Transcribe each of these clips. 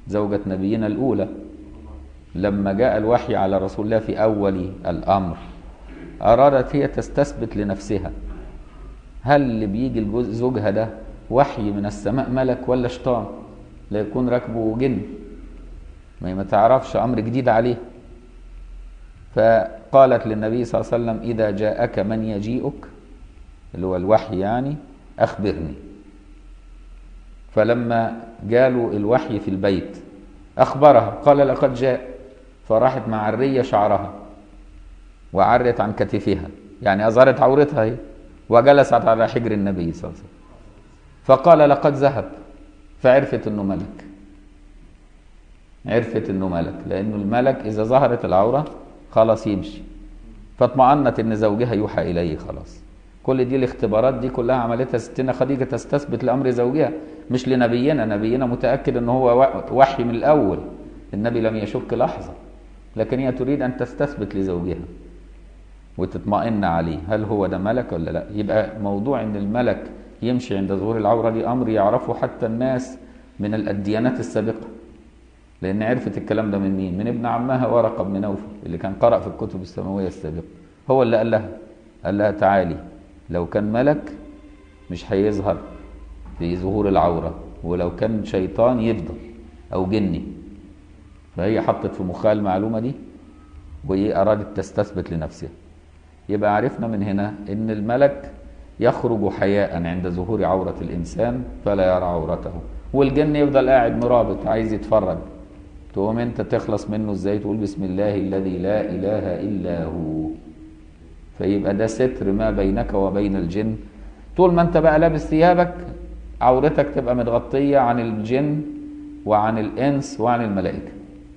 زوجة نبينا الأولى لما جاء الوحي على رسول الله في أول الأمر أرادت هي تستثبت لنفسها هل اللي بيجي لجوز- زوجها ده وحي من السماء ملك ولا شيطان لا يكون راكبه جن ما هي ما تعرفش أمر جديد عليه فقالت للنبي صلى الله عليه وسلم إذا جاءك من يجيئك اللي هو الوحي يعني أخبرني فلما جاله الوحي في البيت أخبرها قال لقد جاء فراحت معرية شعرها وعرت عن كتفها يعني أظهرت عورتها هي وجلست على حجر النبي صلى الله عليه وسلم فقال لقد ذهب فعرفت انه ملك عرفت انه ملك لانه الملك اذا ظهرت العوره خلاص يمشي فاطمأنت ان زوجها يوحى اليه خلاص كل دي الاختبارات دي كلها عملتها ستنا خديجه تستثبت لامر زوجها مش لنبينا نبينا متاكد ان هو وحي من الاول النبي لم يشك لحظه لكن هي تريد ان تستثبت لزوجها وتطمئن عليه هل هو ده ملك ولا لا يبقى موضوع ان الملك يمشي عند ظهور العوره دي امر يعرفه حتى الناس من الديانات السابقه لان عرفت الكلام ده من مين من ابن عمها ورقه بن نوفل اللي كان قرأ في الكتب السماويه السابقه هو اللي قال لها قال لها تعالي لو كان ملك مش هيظهر في ظهور العوره ولو كان شيطان يفضل او جني فهي حطت في مخها المعلومه دي وهي ارادت تستثبت لنفسها يبقى عرفنا من هنا ان الملك يخرج حياء عند ظهور عورة الإنسان فلا يرى عورته والجن يفضل قاعد مرابط عايز يتفرج تقوم انت تخلص منه ازاي تقول بسم الله الذي لا إله إلا هو فيبقى ده ستر ما بينك وبين الجن طول ما انت بقى لابس ثيابك عورتك تبقى متغطية عن الجن وعن الإنس وعن الملائكة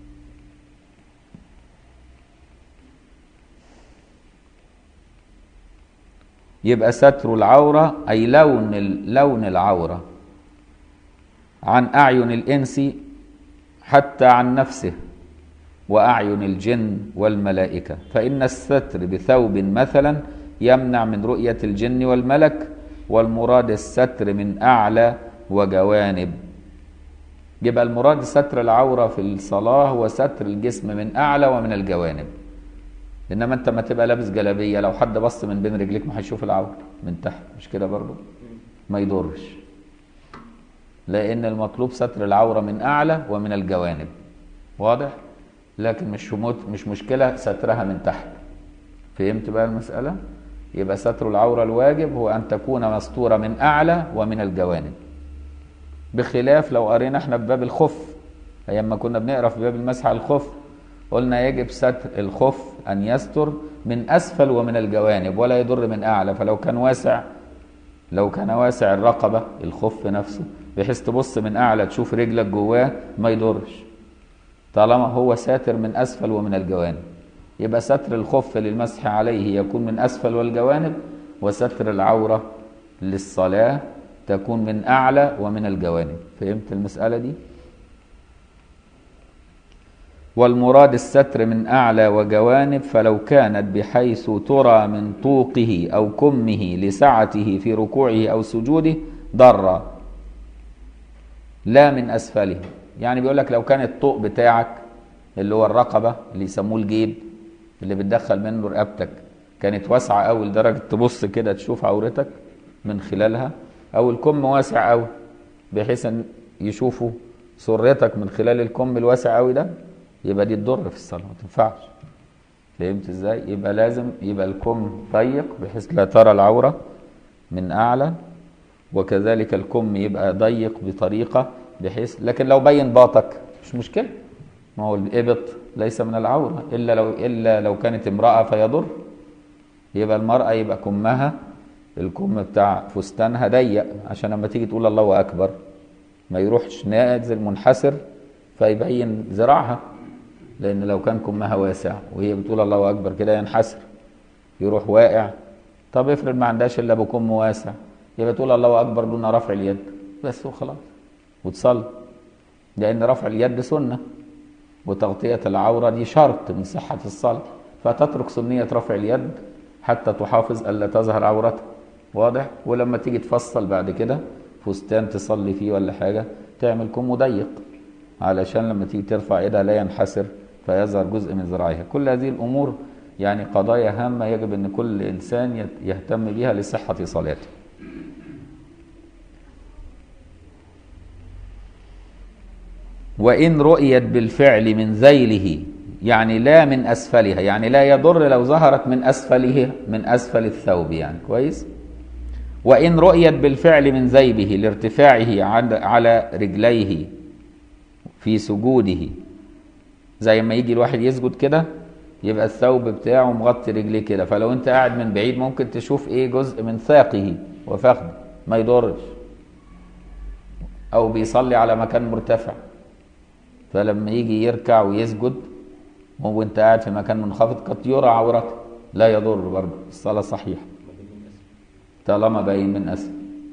يبقى ستر العورة أي لون لون العورة عن أعين الإنس حتى عن نفسه وأعين الجن والملائكة فإن الستر بثوب مثلا يمنع من رؤية الجن والملك والمراد الستر من أعلى وجوانب يبقى المراد ستر العورة في الصلاة هو ستر الجسم من أعلى ومن الجوانب انما انت ما تبقى لابس جلابيه لو حد بص من بين رجليك ما هيشوف العوره من تحت مش كده برضو ما يضرش لان المطلوب ستر العوره من اعلى ومن الجوانب واضح لكن مش شموت مش مشكله سترها من تحت فهمت بقى المساله يبقى ستر العوره الواجب هو ان تكون مستوره من اعلى ومن الجوانب بخلاف لو قرينا احنا في باب الخف ايام ما كنا بنقرا في باب المسح على الخف قلنا يجب ستر الخف أن يستر من أسفل ومن الجوانب ولا يضر من أعلى فلو كان واسع لو كان واسع الرقبة الخف نفسه بحيث تبص من أعلى تشوف رجلك جواه ما يضرش طالما هو ساتر من أسفل ومن الجوانب يبقى ستر الخف للمسح عليه يكون من أسفل والجوانب وستر العورة للصلاة تكون من أعلى ومن الجوانب فهمت المسألة دي؟ والمراد الستر من أعلى وجوانب فلو كانت بحيث ترى من طوقه أو كمه لسعته في ركوعه أو سجوده ضر لا من أسفله يعني بيقول لك لو كان الطوق بتاعك اللي هو الرقبة اللي يسموه الجيب اللي بتدخل منه رقبتك كانت واسعة أوي لدرجة تبص كده تشوف عورتك من خلالها أو الكم واسع أوي بحيث أن يشوفوا سرتك من خلال الكم الواسع أوي ده يبقى دي تضر في الصلاه ما تنفعش فهمت ازاي يبقى لازم يبقى الكم ضيق بحيث لا ترى العوره من اعلى وكذلك الكم يبقى ضيق بطريقه بحيث لكن لو بين باطك مش مشكله ما هو الابط ليس من العوره الا لو الا لو كانت امراه فيضر يبقى المراه يبقى كمها الكم بتاع فستانها ضيق عشان لما تيجي تقول الله اكبر ما يروحش نازل منحسر فيبين ذراعها لان لو كان كمها واسع وهي بتقول الله اكبر كده ينحسر يروح واقع طب افرض ما عندهاش الا بكم واسع يبقى تقول الله اكبر دون رفع اليد بس وخلاص وتصلي لان رفع اليد سنه وتغطيه العوره دي شرط من صحه الصلاه فتترك سنيه رفع اليد حتى تحافظ الا تظهر عورتها واضح ولما تيجي تفصل بعد كده فستان تصلي فيه ولا حاجه تعمل كم ضيق علشان لما تيجي ترفع ايدها لا ينحسر فيظهر جزء من ذراعها كل هذه الامور يعني قضايا هامه يجب ان كل انسان يت- يهتم بها لصحه صلاته وإن رؤيت بالفعل من ذيله يعني لا من أسفلها يعني لا يضر لو ظهرت من أسفله من أسفل الثوب يعني كويس وإن رؤيت بالفعل من ذيبه لارتفاعه عد- على رجليه في سجوده زي ما يجي الواحد يسجد كده يبقى الثوب بتاعه مغطي رجليه كده فلو انت قاعد من بعيد ممكن تشوف ايه جزء من ساقه وفخذه ما يضرش او بيصلي على مكان مرتفع فلما يجي يركع ويسجد وانت قاعد في مكان منخفض قد يرى عورته لا يضر برضه الصلاة صحيحة طالما باين من أسفل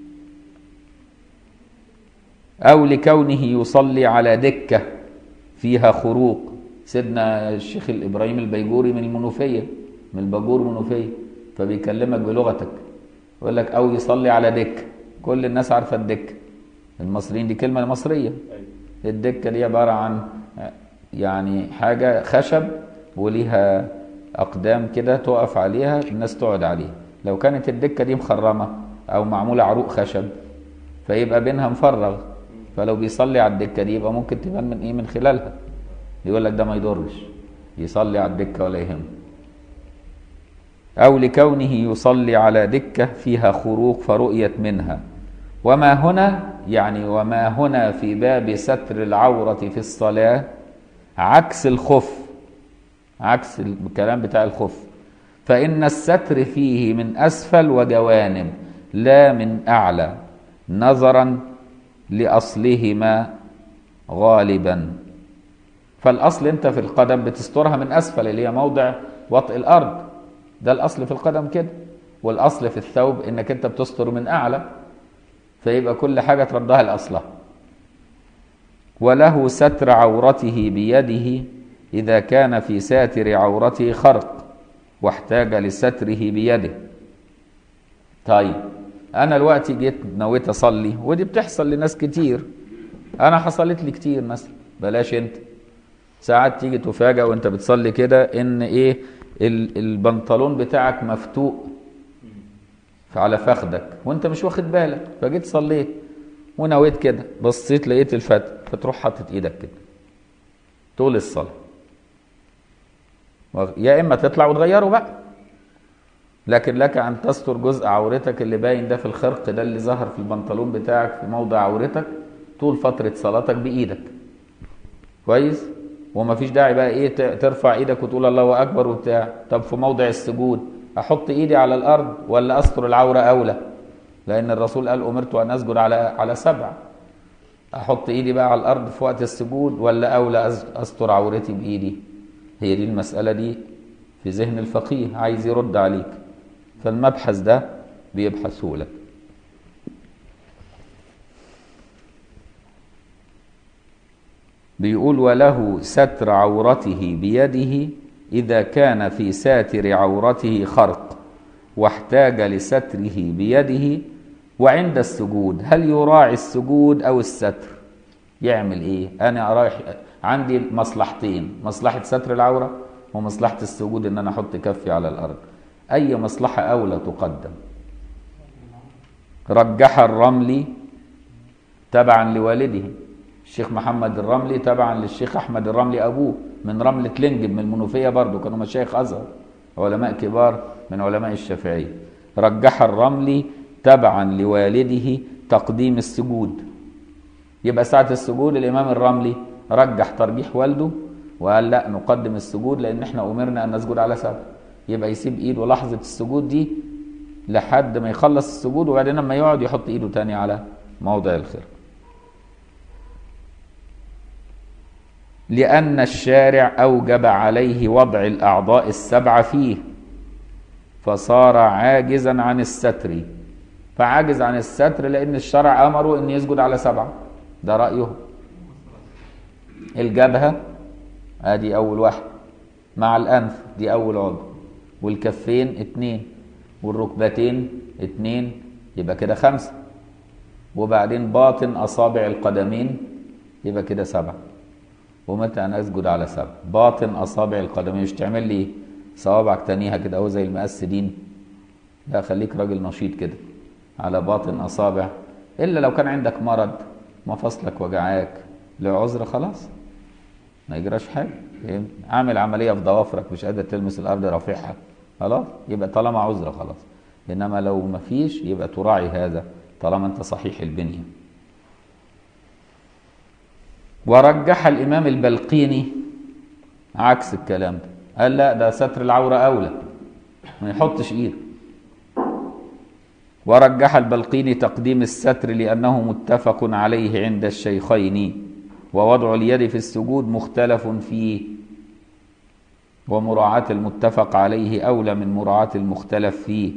أو لكونه يصلي على دكة فيها خروق سيدنا الشيخ الإبراهيم البيجوري من المنوفية من الباجور منوفية فبيكلمك بلغتك يقول لك أو يصلي على دكة كل الناس عارفة الدكة المصريين دي كلمة مصرية الدكة دي عبارة عن يعني حاجة خشب وليها أقدام كده تقف عليها الناس تقعد عليها لو كانت الدكة دي مخرمة أو معمولة عروق خشب فيبقى بينها مفرغ فلو بيصلي على الدكة دي يبقى ممكن تبان من إيه من خلالها يقول لك ده ما يضرش يصلي على الدكة ولا يهمه أو لكونه يصلي على دكة فيها خروق فرؤيت منها وما هنا يعني وما هنا في باب ستر العورة في الصلاة عكس الخف عكس الكلام بتاع الخف فإن الستر فيه من أسفل وجوانب لا من أعلى نظرا لأصلهما غالبا فالأصل أنت في القدم بتسترها من أسفل اللي هي موضع وطئ الأرض ده الأصل في القدم كده والأصل في الثوب إنك أنت بتستر من أعلى فيبقى كل حاجة تردها لأصلها وله ستر عورته بيده إذا كان في ساتر عورته خرق واحتاج لستره بيده طيب أنا الوقت جيت نويت أصلي ودي بتحصل لناس كتير أنا حصلت لي كتير مثلا بلاش أنت ساعات تيجي تفاجأ وأنت بتصلي كده إن إيه ال- البنطلون بتاعك مفتوق على فخدك وانت مش واخد بالك فجيت صليت ونويت كده بصيت لقيت الفتح فتروح حاطط ايدك كده طول الصلاه يا اما تطلع وتغيره بقى لكن لك ان تستر جزء عورتك اللي باين ده في الخرق ده اللي ظهر في البنطلون بتاعك في موضع عورتك طول فتره صلاتك بايدك كويس ومفيش داعي بقى ايه ت- ترفع ايدك وتقول الله اكبر وبتاع طب في موضع السجود احط ايدي على الارض ولا استر العوره اولى لان الرسول قال امرت ان اسجد على على سبع احط ايدي بقى على الارض في وقت السجود ولا اولى أز- استر عورتي بايدي هي دي المساله دي في ذهن الفقيه عايز يرد عليك فالمبحث ده بيبحثه لك بيقول وله ستر عورته بيده إذا كان في ساتر عورته خرق واحتاج لستره بيده وعند السجود هل يراعي السجود أو الستر يعمل إيه أنا رايح عندي مصلحتين مصلحة ستر العورة ومصلحة السجود إن أنا أحط كفي على الأرض أي مصلحة أولى تقدم رجح الرملي تبعا لوالده الشيخ محمد الرملي تبعا للشيخ احمد الرملي ابوه من رملة لنجب من المنوفيه برضه كانوا مشايخ ازهر علماء كبار من علماء الشافعيه رجح الرملي تبعا لوالده تقديم السجود يبقى ساعة السجود الإمام الرملي رجح ترجيح والده وقال لا نقدم السجود لأن احنا أمرنا أن نسجد على سبع يبقى يسيب إيده لحظة السجود دي لحد ما يخلص السجود وبعدين لما يقعد يحط إيده تاني على موضع الخرق لأن الشارع أوجب عليه وضع الأعضاء السبعة فيه فصار عاجزا عن الستر فعاجز عن الستر لأن الشرع أمره أن يسجد على سبعة ده رأيه الجبهة ادي أول واحد مع الأنف دي أول عضو والكفين اتنين والركبتين اتنين يبقى كده خمسة وبعدين باطن أصابع القدمين يبقى كده سبعة ومتى أن أسجد على سبع باطن أصابع القدمين مش تعمل لي صوابعك تانيها كده أهو زي المقسدين لا خليك راجل نشيط كده على باطن أصابع إلا لو كان عندك مرض مفاصلك وجعاك لعذر خلاص ما يجراش حاجة فهمت؟ عامل عملية في ضوافرك مش قادر تلمس الأرض رافعها خلاص يبقى طالما عذر خلاص إنما لو ما فيش يبقى تراعي هذا طالما أنت صحيح البنية ورجح الإمام البلقيني عكس الكلام ده قال لا ده ستر العورة أولى ما يحطش إيده ورجح البلقيني تقديم الستر لأنه متفق عليه عند الشيخين ووضع اليد في السجود مختلف فيه ومراعاة المتفق عليه أولى من مراعاة المختلف فيه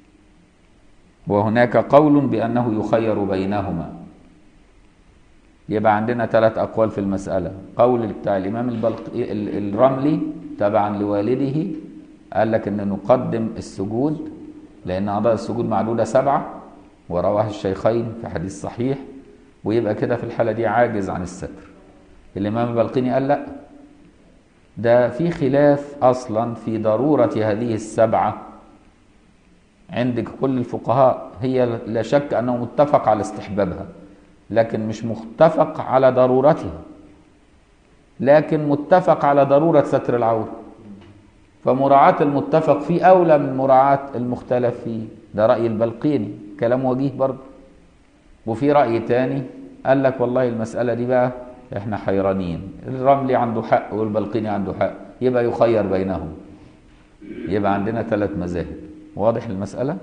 وهناك قول بأنه يخير بينهما يبقى عندنا ثلاث أقوال في المسألة قول بتاع الإمام البلق... الرملي تبعا لوالده قال لك أن نقدم السجود لأن أعضاء السجود معدودة سبعة ورواه الشيخين في حديث صحيح ويبقى كده في الحالة دي عاجز عن الستر الإمام البلقيني قال لا ده في خلاف أصلا في ضرورة هذه السبعة عند كل الفقهاء هي لا شك أنه متفق على استحبابها لكن مش متفق على ضرورتها لكن متفق على ضرورة ستر العورة فمراعاة المتفق فيه أولى من مراعاة المختلف فيه ده رأي البلقيني كلام وجيه برضه وفي رأي تاني قال لك والله المسألة دي بقى احنا حيرانين الرملي عنده حق والبلقيني عنده حق يبقى يخير بينهم يبقى عندنا ثلاث مذاهب واضح المسألة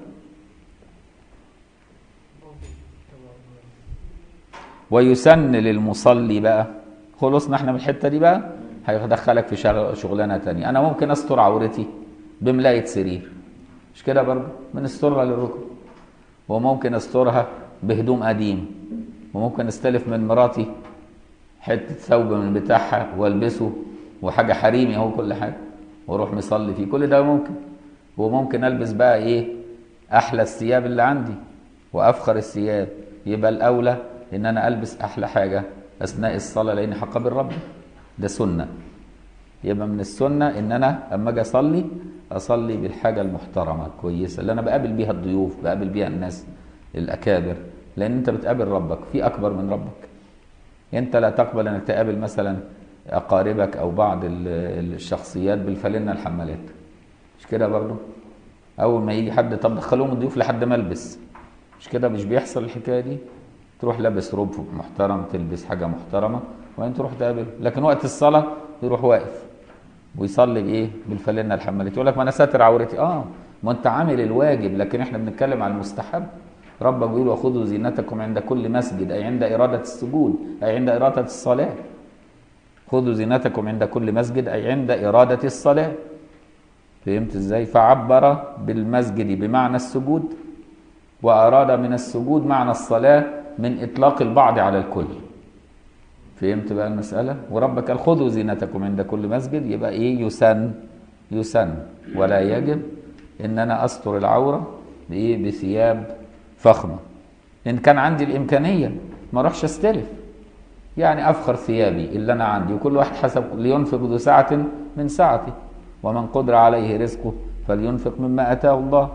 ويسن للمصلي بقى خلصنا احنا من الحتة دي بقى هيدخلك في شغلانة تانية انا ممكن استر عورتي بملاية سرير مش كده برضه بنسترها للركب وممكن استرها بهدوم قديم وممكن استلف من مراتي حته ثوب من بتاعها والبسه وحاجه حريمي اهو كل حاجه واروح مصلي فيه كل ده ممكن وممكن البس بقى ايه احلى الثياب اللي عندي وافخر الثياب يبقى الاولى ان انا البس احلى حاجه اثناء الصلاه لاني هقابل ربي ده سنه يبقى من السنه ان انا اما اجي اصلي اصلي بالحاجه المحترمه الكويسه اللي انا بقابل بيها الضيوف بقابل بيها الناس الاكابر لان انت بتقابل ربك في اكبر من ربك انت لا تقبل انك تقابل مثلا اقاربك او بعض الشخصيات بالفلنه الحمالات مش كده برضه اول ما يجي حد طب دخلوهم الضيوف لحد ما البس مش كده مش بيحصل الحكايه دي تروح لابس روب محترم تلبس حاجه محترمه وبعدين تروح تقابل لكن وقت الصلاه يروح واقف ويصلي بايه بالفلنه الحمالات يقول لك ما انا ساتر عورتي اه ما انت عامل الواجب لكن احنا بنتكلم عن المستحب ربك بيقول وخذوا زينتكم عند كل مسجد أي عند إرادة السجود أي عند إرادة الصلاة خذوا زينتكم عند كل مسجد أي عند إرادة الصلاة فهمت إزاي فعبر بالمسجد بمعنى السجود وأراد من السجود معنى الصلاة من إطلاق البعض على الكل فهمت بقى المسألة وربك قال خذوا زينتكم عند كل مسجد يبقى إيه يسن يسن ولا يجب إن أنا أستر العورة بإيه بثياب فخمة إن كان عندي الإمكانية ما أروحش أستلف يعني أفخر ثيابي اللي أنا عندي وكل واحد حسب لينفق ذو سعة من سعته ومن قدر عليه رزقه فلينفق مما أتاه الله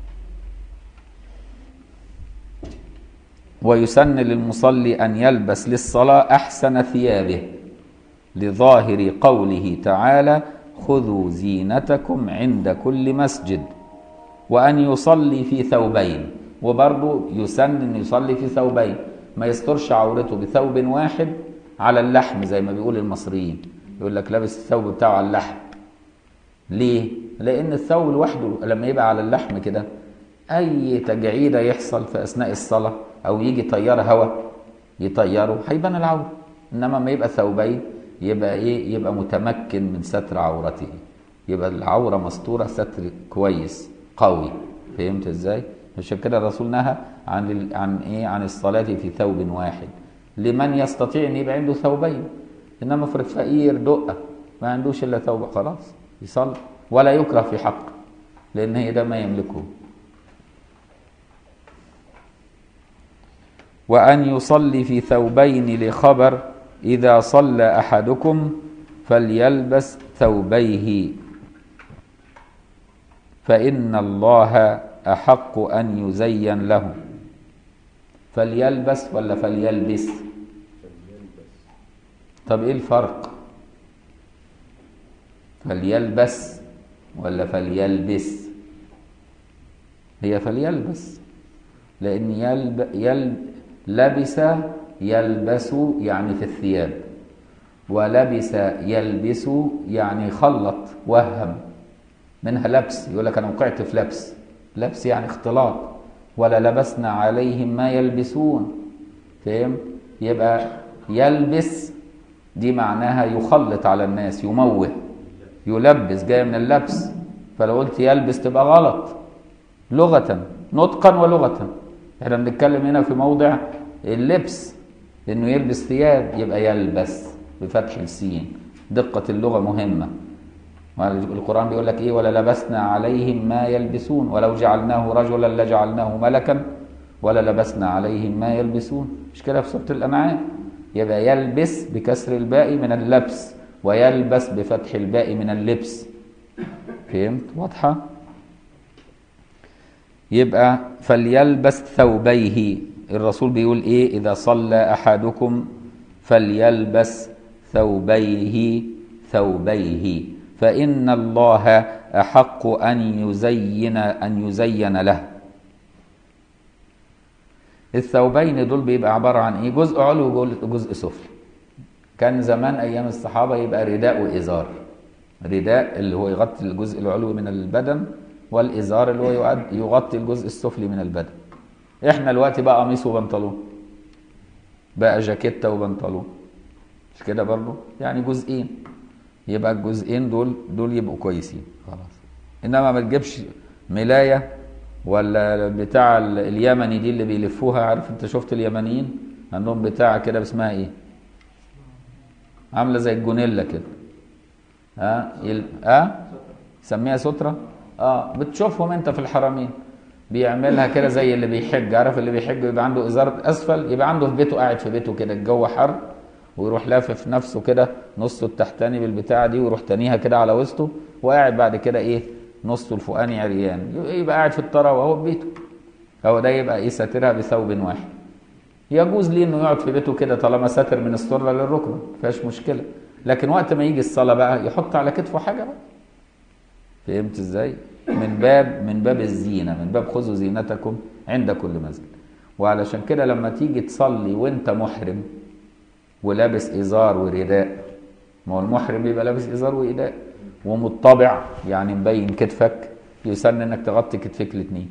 ويسن للمصلي أن يلبس للصلاة أحسن ثيابه لظاهر قوله تعالى خذوا زينتكم عند كل مسجد وأن يصلي في ثوبين وبرضه يسن ان يصلي في ثوبين ما يسترش عورته بثوب واحد على اللحم زي ما بيقول المصريين يقول لك لابس الثوب بتاعه على اللحم ليه لان الثوب لوحده لما يبقى على اللحم كده اي تجعيده يحصل في اثناء الصلاه او يجي طيار هواء يطيره هيبان العوره انما ما يبقى ثوبين يبقى ايه يبقى متمكن من ستر عورته يبقى العوره مستوره ستر كويس قوي فهمت ازاي عشان كده الرسول نهى عن ال... عن ايه عن الصلاه في ثوب واحد لمن يستطيع ان يبقى عنده ثوبين انما افرض فقير دقه ما عندوش الا ثوب خلاص يصلي ولا يكره في حقه لان هي ده ما يملكه وان يصلي في ثوبين لخبر إذا صلى أحدكم فليلبس ثوبيه فإن الله أحق أن يزين له فليلبس ولا فليلبس طب إيه الفرق فليلبس ولا فليلبس هي فليلبس لأن يلب يلب لبس يلبس يعني في الثياب ولبس يلبس يعني خلط وهم منها لبس يقول لك انا وقعت في لبس لبس يعني اختلاط ولا لبسنا عليهم ما يلبسون فهم يبقى يلبس دي معناها يخلط على الناس يموه يلبس جاي من اللبس فلو قلت يلبس تبقى غلط لغة نطقا ولغة احنا بنتكلم هنا في موضع اللبس انه يلبس ثياب يبقى يلبس بفتح السين دقة اللغة مهمة القرآن بيقول لك ايه ولا لبسنا عليهم ما يلبسون ولو جعلناه رجلا لجعلناه ملكا ولا لبسنا عليهم ما يلبسون مش كده في سورة الأنعام يبقى يلبس بكسر الباء من اللبس ويلبس بفتح الباء من اللبس فهمت واضحة يبقى فليلبس ثوبيه الرسول بيقول ايه اذا صلى احدكم فليلبس ثوبيه ثوبيه فان الله احق ان يزين ان يزين له الثوبين دول بيبقى عباره عن ايه جزء علوي وجزء سفلي كان زمان ايام الصحابه يبقى رداء وازار رداء اللي هو يغطي الجزء العلوي من البدن والازار اللي هو يغطي الجزء السفلي من البدن احنا دلوقتي بقى قميص وبنطلون بقى جاكيته وبنطلون مش كده برضه يعني جزئين يبقى الجزئين دول دول يبقوا كويسين خلاص انما ما تجيبش ملايه ولا بتاع اليمني دي اللي بيلفوها عارف انت شفت اليمنيين عندهم بتاع كده اسمها ايه عامله زي الجونيلا كده ها يل... ها سميها ستره اه بتشوفهم انت في الحرمين بيعملها كده زي اللي بيحج عارف اللي بيحج يبقى عنده ازار اسفل يبقى عنده في بيته قاعد في بيته كده الجو حر ويروح لافف نفسه كده نصه التحتاني بالبتاعه دي ويروح تانيها كده على وسطه وقاعد بعد كده ايه نصه الفوقاني عريان يبقى قاعد في الطراوه وهو في بيته هو ده يبقى ايه ساترها بثوب واحد يجوز ليه انه يقعد في بيته كده طالما ساتر من السره للركبه ما فيهاش مشكله لكن وقت ما يجي الصلاه بقى يحط على كتفه حاجه بقى فهمت ازاي من باب من باب الزينه من باب خذوا زينتكم عند كل مسجد وعلشان كده لما تيجي تصلي وانت محرم ولابس ازار ورداء ما هو المحرم بيبقى لابس ازار ورداء ومطبع يعني مبين كتفك يسن انك تغطي كتفك الاثنين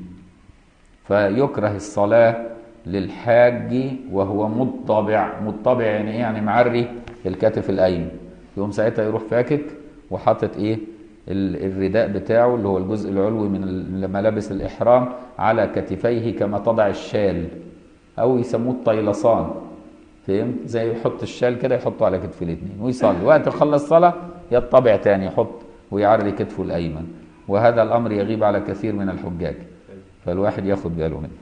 فيكره الصلاه للحاج وهو مطبع مطبع يعني ايه يعني معري الكتف الايمن يقوم ساعتها يروح فاكك وحاطط ايه الرداء بتاعه اللي هو الجزء العلوي من ملابس الإحرام على كتفيه كما تضع الشال أو يسموه الطيلسان فهمت زي يحط الشال كده يحطه على كتف الاثنين ويصلي وقت يخلص صلاة يطبع تاني يحط ويعري كتفه الأيمن وهذا الأمر يغيب على كثير من الحجاج فالواحد ياخد باله منه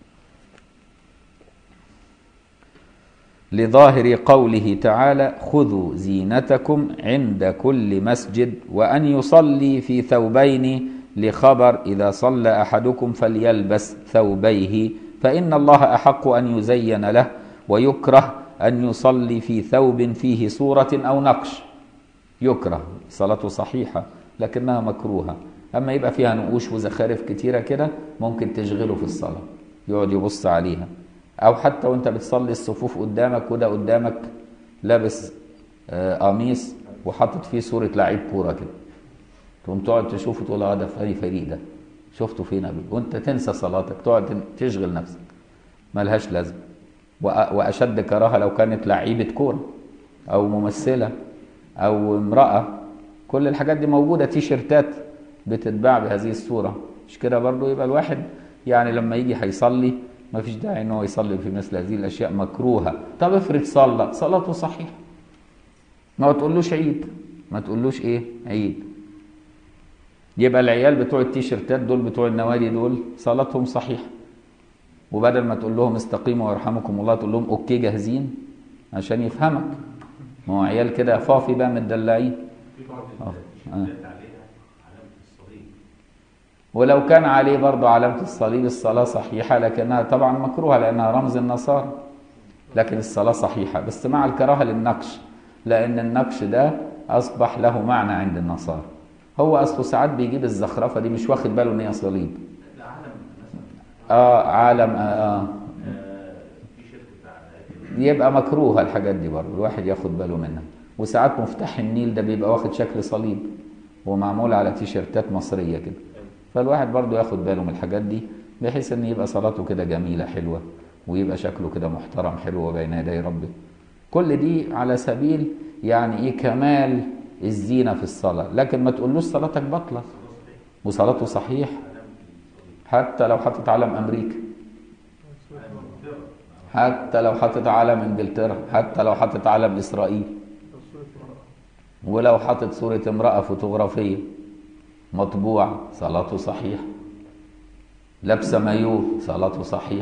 لظاهر قوله تعالى خذوا زينتكم عند كل مسجد وأن يصلي في ثوبين لخبر إذا صلى أحدكم فليلبس ثوبيه فإن الله أحق أن يزين له ويكره أن يصلي في ثوب فيه صورة أو نقش يكره صلاته صحيحة لكنها مكروهة أما يبقى فيها نقوش وزخارف كتيرة كده ممكن تشغله في الصلاة يقعد يبص عليها او حتى وانت بتصلي الصفوف قدامك وده قدامك لابس قميص وحاطط فيه صوره لعيب كوره كده تقوم تقعد تشوفه تقول اه ده فريق فريق ده شفته فين قبل وانت تنسى صلاتك تقعد تشغل نفسك ملهاش لازمه واشد كراهه لو كانت لعيبه كوره او ممثله او امراه كل الحاجات دي موجوده تي شيرتات بتتباع بهذه الصوره مش كده برضه يبقى الواحد يعني لما يجي هيصلي ما فيش داعي ان هو يصلي في مثل هذه الاشياء مكروهه طب افرض صلى صلاته صحيحه ما تقولوش عيد ما تقولوش ايه عيد يبقى العيال بتوع التيشيرتات دول بتوع النوادي دول صلاتهم صحيحه وبدل ما تقول لهم استقيموا ويرحمكم الله تقول لهم اوكي جاهزين عشان يفهمك ما هو عيال كده فافي بقى متدلعين في بعض آه. التيشيرتات عليها علامة الصليب ولو كان عليه برضه علامة الصليب الصلاة صحيحة لكنها طبعا مكروهة لأنها رمز النصارى لكن الصلاة صحيحة بس مع الكراهة للنقش لأن النقش ده أصبح له معنى عند النصارى هو أصله ساعات بيجيب الزخرفة دي مش واخد باله إن هي صليب العالم مثلا آه عالم آه, آه آه، التيشيرت بتاع الأكل. يبقى مكروهة الحاجات دي برضه الواحد ياخد باله منها وساعات مفتاح النيل ده بيبقى واخد شكل صليب ومعمول على تيشيرتات مصرية كده فالواحد برضه ياخد باله من الحاجات دي بحيث ان يبقى صلاته كده جميلة حلوة ويبقى شكله كده محترم حلو بين يدي ربه كل دي على سبيل يعني ايه كمال الزينة في الصلاة لكن ما تقولوش صلاتك بطلة وصلاته صحيح حتى لو حطت علم امريكا حتى لو حطت علم انجلترا حتى لو حطت علم اسرائيل ولو حطت صورة امرأة فوتوغرافية مطبوع صلاته صحيح لابسة مايو صلاته صحيح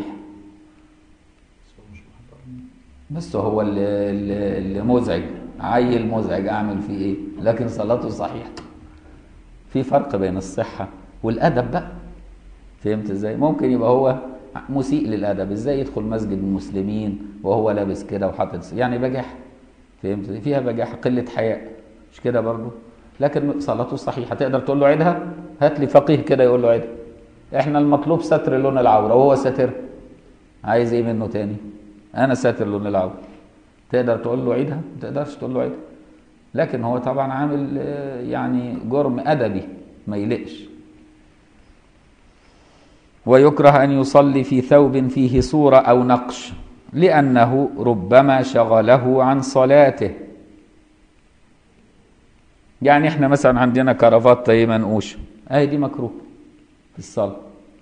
بس هو اللي, اللي اللي مزعج عيل مزعج اعمل فيه ايه لكن صلاته صحيح في فرق بين الصحة والأدب بقى فهمت ازاي ممكن يبقى هو مسيء للأدب ازاي يدخل مسجد المسلمين وهو لابس كده وحاطط يعني بجاح فهمت ازاي فيها بجاح قلة حياء مش كده برضو لكن صلاته صحيحة تقدر تقول له عيدها هات لي فقيه كده يقول له عيدها احنا المطلوب ستر لون العورة وهو ساتر عايز ايه منه تاني انا ساتر لون العورة تقدر تقول له عيدها ما تقدرش تقول له عيدها لكن هو طبعا عامل آه، يعني جرم ادبي ما يلقش ويكره ان يصلي في ثوب فيه صوره او نقش لانه ربما شغله عن صلاته يعني احنا مثلا عندنا كرافات طيب منقوش اهي دي مكروه في الصلاه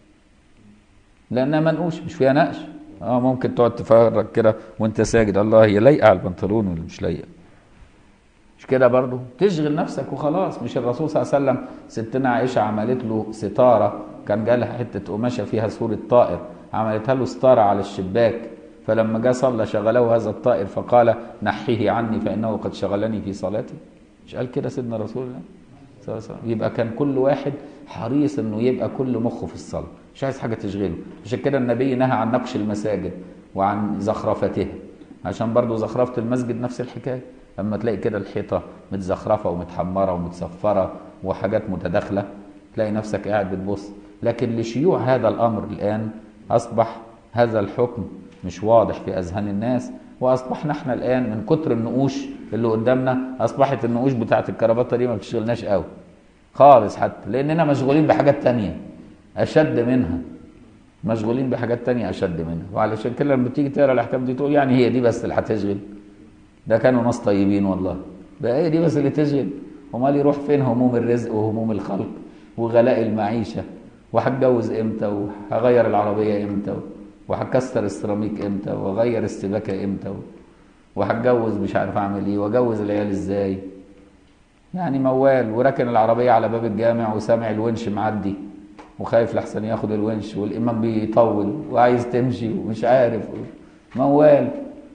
لانها منقوش مش فيها نقش اه ممكن تقعد تفرج كده وانت ساجد الله هي لايقه على البنطلون ولا مش لايقه مش كده برضو تشغل نفسك وخلاص مش الرسول صلى الله عليه وسلم ستنا عائشة عملت له ستارة كان جالها حتة قماشة فيها صورة طائر عملتها له ستارة على الشباك فلما جاء صلى شغله هذا الطائر فقال نحيه عني فإنه قد شغلني في صلاتي مش قال كده سيدنا رسول الله صلى الله عليه وسلم يبقى كان كل واحد حريص انه يبقى كل مخه في الصلاة مش عايز حاجة تشغله عشان كده النبي نهى عن نقش المساجد وعن زخرفتها عشان برضو زخرفة المسجد نفس الحكاية لما تلاقي كده الحيطة متزخرفة ومتحمرة ومتصفرة وحاجات متداخلة تلاقي نفسك قاعد بتبص لكن لشيوع هذا الأمر الآن أصبح هذا الحكم مش واضح في أذهان الناس وأصبحنا احنا الآن من كتر النقوش اللي قدامنا أصبحت النقوش بتاعت الكرافطة دي ما بتشغلناش قوي خالص حتى لأننا مشغولين بحاجات تانية أشد منها مشغولين بحاجات تانية أشد منها وعلشان كده لما تيجي تقرا الأحكام دي تقول يعني هي دي بس اللي هتشغل ده كانوا ناس طيبين والله بقى هي دي بس اللي تشغل امال يروح فين هموم الرزق وهموم الخلق وغلاء المعيشه وهتجوز امتى وهغير العربيه امتى وهكسر السيراميك امتى واغير السباكه امتى وهتجوز مش عارف اعمل ايه واجوز العيال ازاي يعني موال وركن العربيه على باب الجامع وسامع الونش معدي وخايف لحسن ياخد الونش والامام بيطول وعايز تمشي ومش عارف موال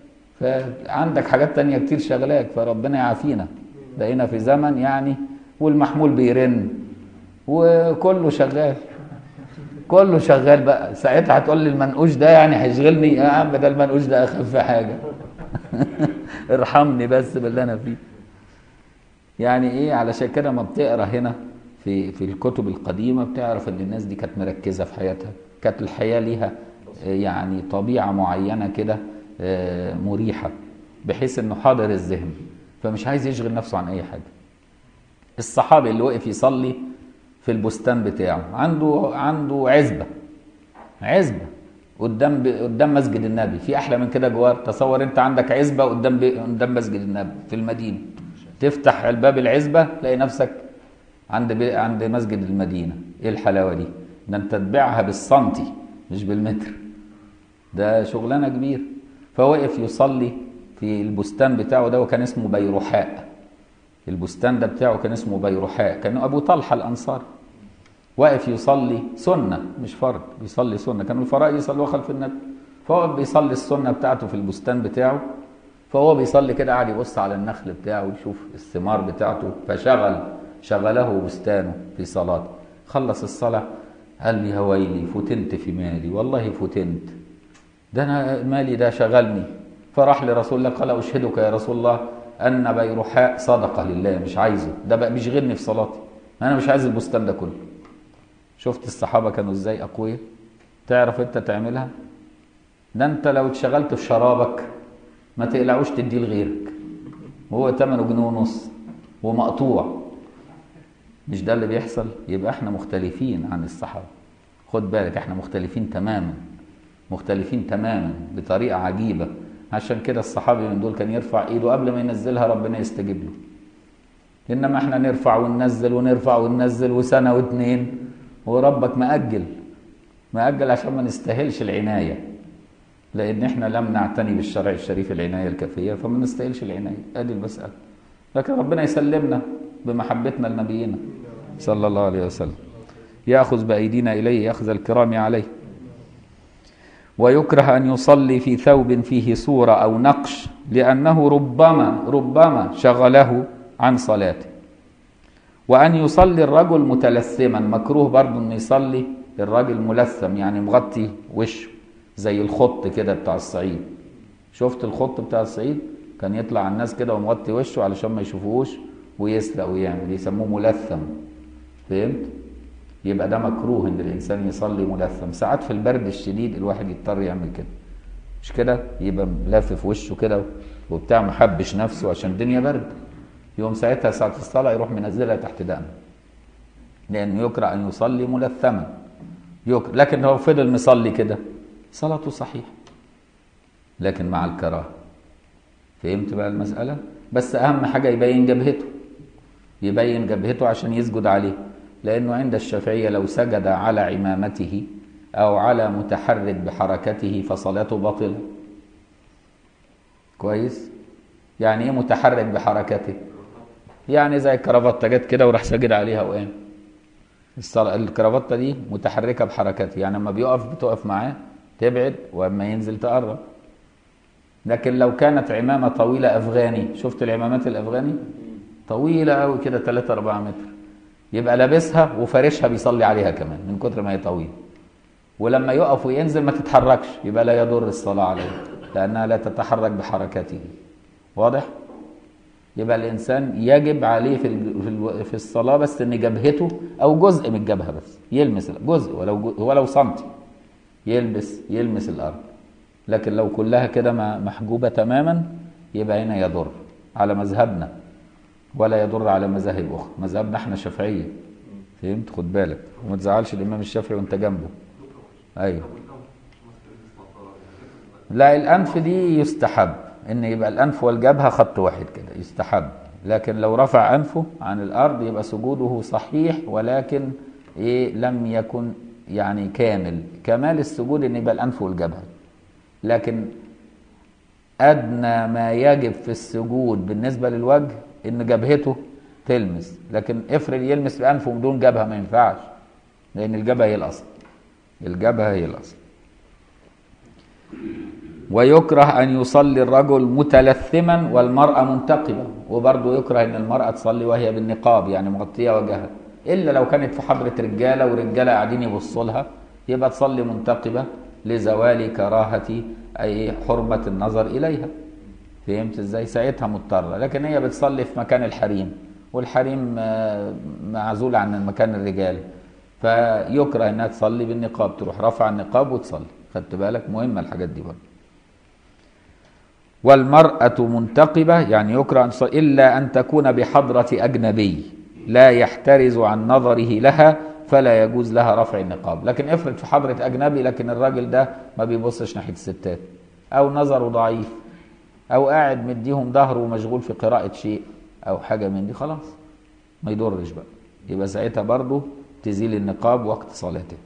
فعندك حاجات تانية كتير شغلاك فربنا يعافينا بقينا في زمن يعني والمحمول بيرن وكله شغال كله شغال بقى ساعتها هتقول لي المنقوش ده يعني هيشغلني يا عم ده المنقوش ده اخف حاجه ارحمني بس باللي انا فيه يعني ايه علشان كده ما بتقرا هنا في في الكتب القديمه بتعرف ان الناس دي كانت مركزه في حياتها كانت الحياه ليها آه، يعني طبيعه معينه كده آه، مريحه بحيث انه حاضر الذهن فمش عايز يشغل نفسه عن اي حاجه الصحابي اللي وقف يصلي في البستان بتاعه عنده عنده عزبه عزبه قدام ب... قدام مسجد النبي في احلى من كده جوار تصور انت عندك عزبه قدام ب... قدام مسجد النبي في المدينه تفتح الباب العزبه تلاقي نفسك عند ب... عند مسجد المدينه ايه الحلاوه دي ده انت تبيعها بالسنتي مش بالمتر ده شغلانه كبيره فوقف يصلي في البستان بتاعه ده وكان اسمه بيرحاء البستان ده بتاعه كان اسمه بيرحاء كان ابو طلحه الانصاري واقف يصلي سنه مش فرض بيصلي سنه كانوا الفرائض يصلوا خلف النبي فوقف بيصلي السنه بتاعته في البستان بتاعه فهو بيصلي كده قاعد يبص على النخل بتاعه ويشوف الثمار بتاعته فشغل شغله بستانه في صلاته خلص الصلاة قال لي يا ويلي فتنت في مالي والله فتنت ده أنا مالي ده شغلني فراح لرسول الله قال أشهدك يا رسول الله أن بيرحاء صدقة لله مش عايزه ده بقى بيشغلني في صلاتي أنا مش عايز البستان ده كله شفت الصحابة كانوا إزاي أقوياء تعرف أنت تعملها ده أنت لو اتشغلت في شرابك ما تقلعوش تديه لغيرك وهو ثمنه جنيه ونص ومقطوع مش ده اللي بيحصل يبقى احنا مختلفين عن الصحابة خد بالك احنا مختلفين تماما مختلفين تماما بطريقة عجيبة عشان كده الصحابي من دول كان يرفع ايده قبل ما ينزلها ربنا يستجيب له انما احنا نرفع وننزل ونرفع وننزل وسنة واتنين وربك مأجل مأجل عشان ما نستاهلش العناية لان احنا لم نعتني بالشرع الشريف العناية الكافية فما نستاهلش العناية ادي المسألة لكن ربنا يسلمنا بمحبتنا لنبينا صلى الله عليه وسلم يأخذ بأيدينا إليه يأخذ الكرام عليه ويكره أن يصلي في ثوب فيه صورة أو نقش لأنه ربما ربما شغله عن صلاته وأن يصلي الرجل متلثما مكروه برضه أن يصلي الراجل ملثم يعني مغطي وشه زي الخط كده بتاع الصعيد شفت الخط بتاع الصعيد كان يطلع على الناس كده ومغطي وشه علشان ما يشوفوهوش ويسرق ويعمل يسموه ملثم فهمت يبقى ده مكروه ان الانسان يصلي ملثم ساعات في البرد الشديد الواحد يضطر يعمل كده مش كده يبقى لافف وشه كده وبتاع محبش نفسه عشان الدنيا برد يوم ساعتها ساعة الصلاة يروح منزلها تحت دقنه لأنه يكره أن يصلي ملثما يكره لكن لو فضل مصلي كده صلاته صحيحة لكن مع الكراهة فهمت بقى المسألة بس أهم حاجة يبين جبهته يبين جبهته عشان يسجد عليه لأنه عند الشافعية لو سجد على عمامته أو على متحرك بحركته فصلاته باطلة كويس يعني ايه متحرك بحركته يعني زي الكرافته جت كده وراح ساجد عليها وقام الصلاة الكرافته دي متحركه بحركته يعني لما بيقف بتقف معاه تبعد واما ينزل تقرب لكن لو كانت عمامه طويله افغاني شفت العمامات الافغاني طويله قوي كده 3 4 متر يبقى لابسها وفارشها بيصلي عليها كمان من كتر ما هي طويله ولما يقف وينزل ما تتحركش يبقى لا يضر الصلاه عليه لانها لا تتحرك بحركته واضح يبقى الانسان يجب عليه في في في الصلاه بس ان جبهته او جزء من الجبهه بس يلمس جزء ولو ولو سنتي يلبس يلمس الارض لكن لو كلها كده محجوبه تماما يبقى هنا يضر على مذهبنا ولا يضر على مذاهب اخرى مذهبنا احنا شافعيه فهمت خد بالك وما تزعلش الامام الشافعي وانت جنبه ايوه لا الانف دي يستحب ان يبقى الانف والجبهه خط واحد كده يستحب لكن لو رفع انفه عن الارض يبقى سجوده صحيح ولكن ايه لم يكن يعني كامل كمال السجود ان يبقى الانف والجبهه لكن ادنى ما يجب في السجود بالنسبه للوجه ان جبهته تلمس لكن افرض يلمس بانفه بدون جبهه ما ينفعش لان الجبهه هي الاصل الجبهه هي الاصل ويكره أن يصلي الرجل متلثما والمرأة منتقبة وبرضه يكره أن المرأة تصلي وهي بالنقاب يعني مغطية وجهها إلا لو كانت في حضرة رجالة ورجالة قاعدين يبصوا لها يبقى تصلي منتقبة لزوال كراهة أي حرمة النظر إليها فهمت إزاي ساعتها مضطرة لكن هي بتصلي في مكان الحريم والحريم معزول عن مكان الرجال فيكره انها تصلي بالنقاب تروح رافعه النقاب وتصلي خدت بالك مهمه الحاجات دي برضه والمرأة منتقبة يعني يكره أن إلا أن تكون بحضرة أجنبي لا يحترز عن نظره لها فلا يجوز لها رفع النقاب لكن افرض في حضرة أجنبي لكن الراجل ده ما بيبصش ناحية الستات أو نظره ضعيف أو قاعد مديهم ظهره ومشغول في قراءة شيء أو حاجة من دي خلاص ما يضرش بقى يبقى ساعتها برضه تزيل النقاب وقت صلاته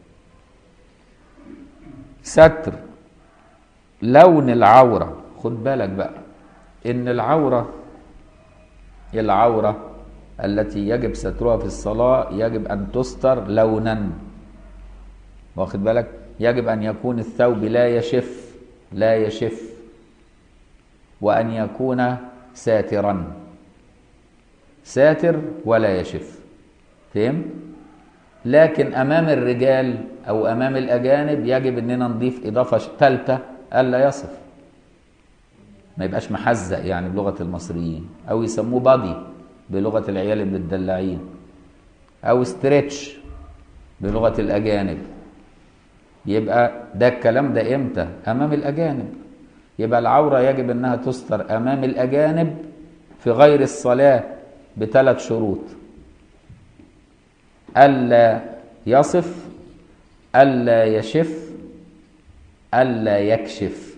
ستر لون العورة خد بالك بقى ان العورة العورة التي يجب سترها في الصلاة يجب ان تستر لونا واخد بالك يجب ان يكون الثوب لا يشف لا يشف وأن يكون ساترا ساتر ولا يشف فهم؟ لكن أمام الرجال أو أمام الأجانب يجب أننا نضيف إضافة ثالثة ألا يصف ما يبقاش محزق يعني بلغة المصريين أو يسموه بادي بلغة العيال المدلعين أو ستريتش بلغة الأجانب يبقى ده الكلام ده إمتى؟ أمام الأجانب يبقى العورة يجب أنها تستر أمام الأجانب في غير الصلاة بثلاث شروط ألا يصف ألا يشف ألا يكشف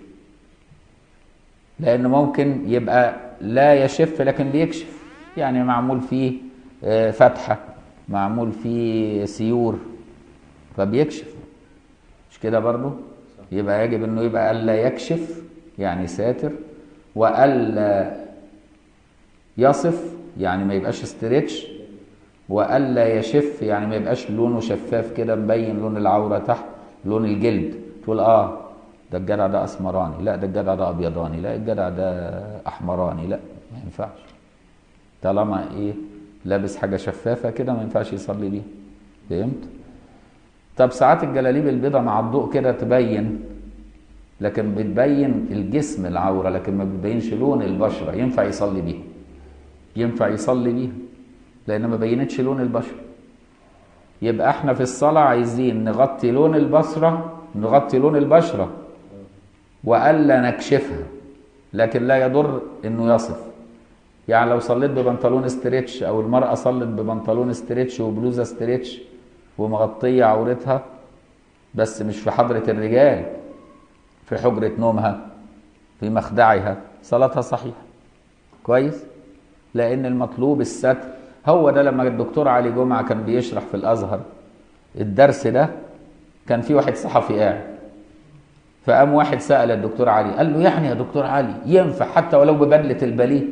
لأنه ممكن يبقى لا يشف لكن بيكشف يعني معمول فيه آه، فتحة معمول فيه سيور فبيكشف مش كده برضو يبقى يجب انه يبقى ألا يكشف يعني ساتر وألا يصف يعني ما يبقاش استريتش والا يشف يعني ما يبقاش لونه شفاف كده مبين لون العوره تحت لون الجلد تقول اه ده الجدع ده اسمراني لا ده الجدع ده ابيضاني لا الجدع ده احمراني لا ما ينفعش طالما ايه لابس حاجه شفافه كده ما ينفعش يصلي بيها فهمت طب ساعات الجلاليب البيضاء مع الضوء كده تبين لكن بتبين الجسم العوره لكن ما بتبينش لون البشره ينفع يصلي بيها ينفع يصلي بيها لان ما بينتش لون البشره يبقى احنا في الصلاه عايزين نغطي لون البصره نغطي لون البشره والا نكشفها لكن لا يضر انه يصف يعني لو صليت ببنطلون استريتش او المراه صلت ببنطلون استريتش وبلوزه استريتش ومغطيه عورتها بس مش في حضره الرجال في حجره نومها في مخدعها صلاتها صحيحه كويس لان المطلوب الستر هو ده لما الدكتور علي جمعه كان بيشرح في الازهر الدرس ده كان في واحد صحفي قاعد فقام واحد سال الدكتور علي قال له يعني يا دكتور علي ينفع حتى ولو ببدله البليه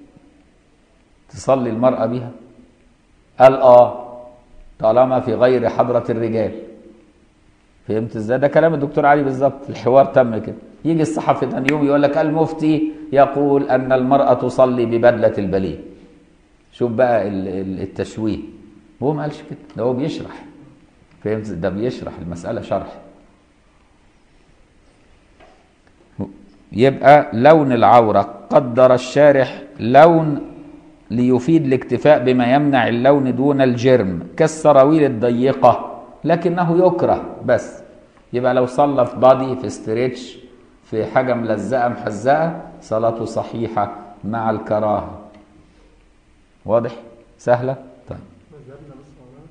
تصلي المراه بها قال اه طالما في غير حضره الرجال فهمت ازاي ده كلام الدكتور علي بالظبط الحوار تم كده يجي الصحفي ثاني يوم يقول لك المفتي يقول ان المراه تصلي ببدله البليه شوف بقى ال- ال- التشويه هو ما قالش كده ده هو بيشرح فهمت ده بيشرح المساله شرح يبقى لون العوره قدر الشارح لون ليفيد الاكتفاء بما يمنع اللون دون الجرم كالسراويل الضيقه لكنه يكره بس يبقى لو صلى في بادي في استريتش في حاجه ملزقه محزقه صلاته صحيحه مع الكراهه واضح سهله طيب مذهبنا بس مولانا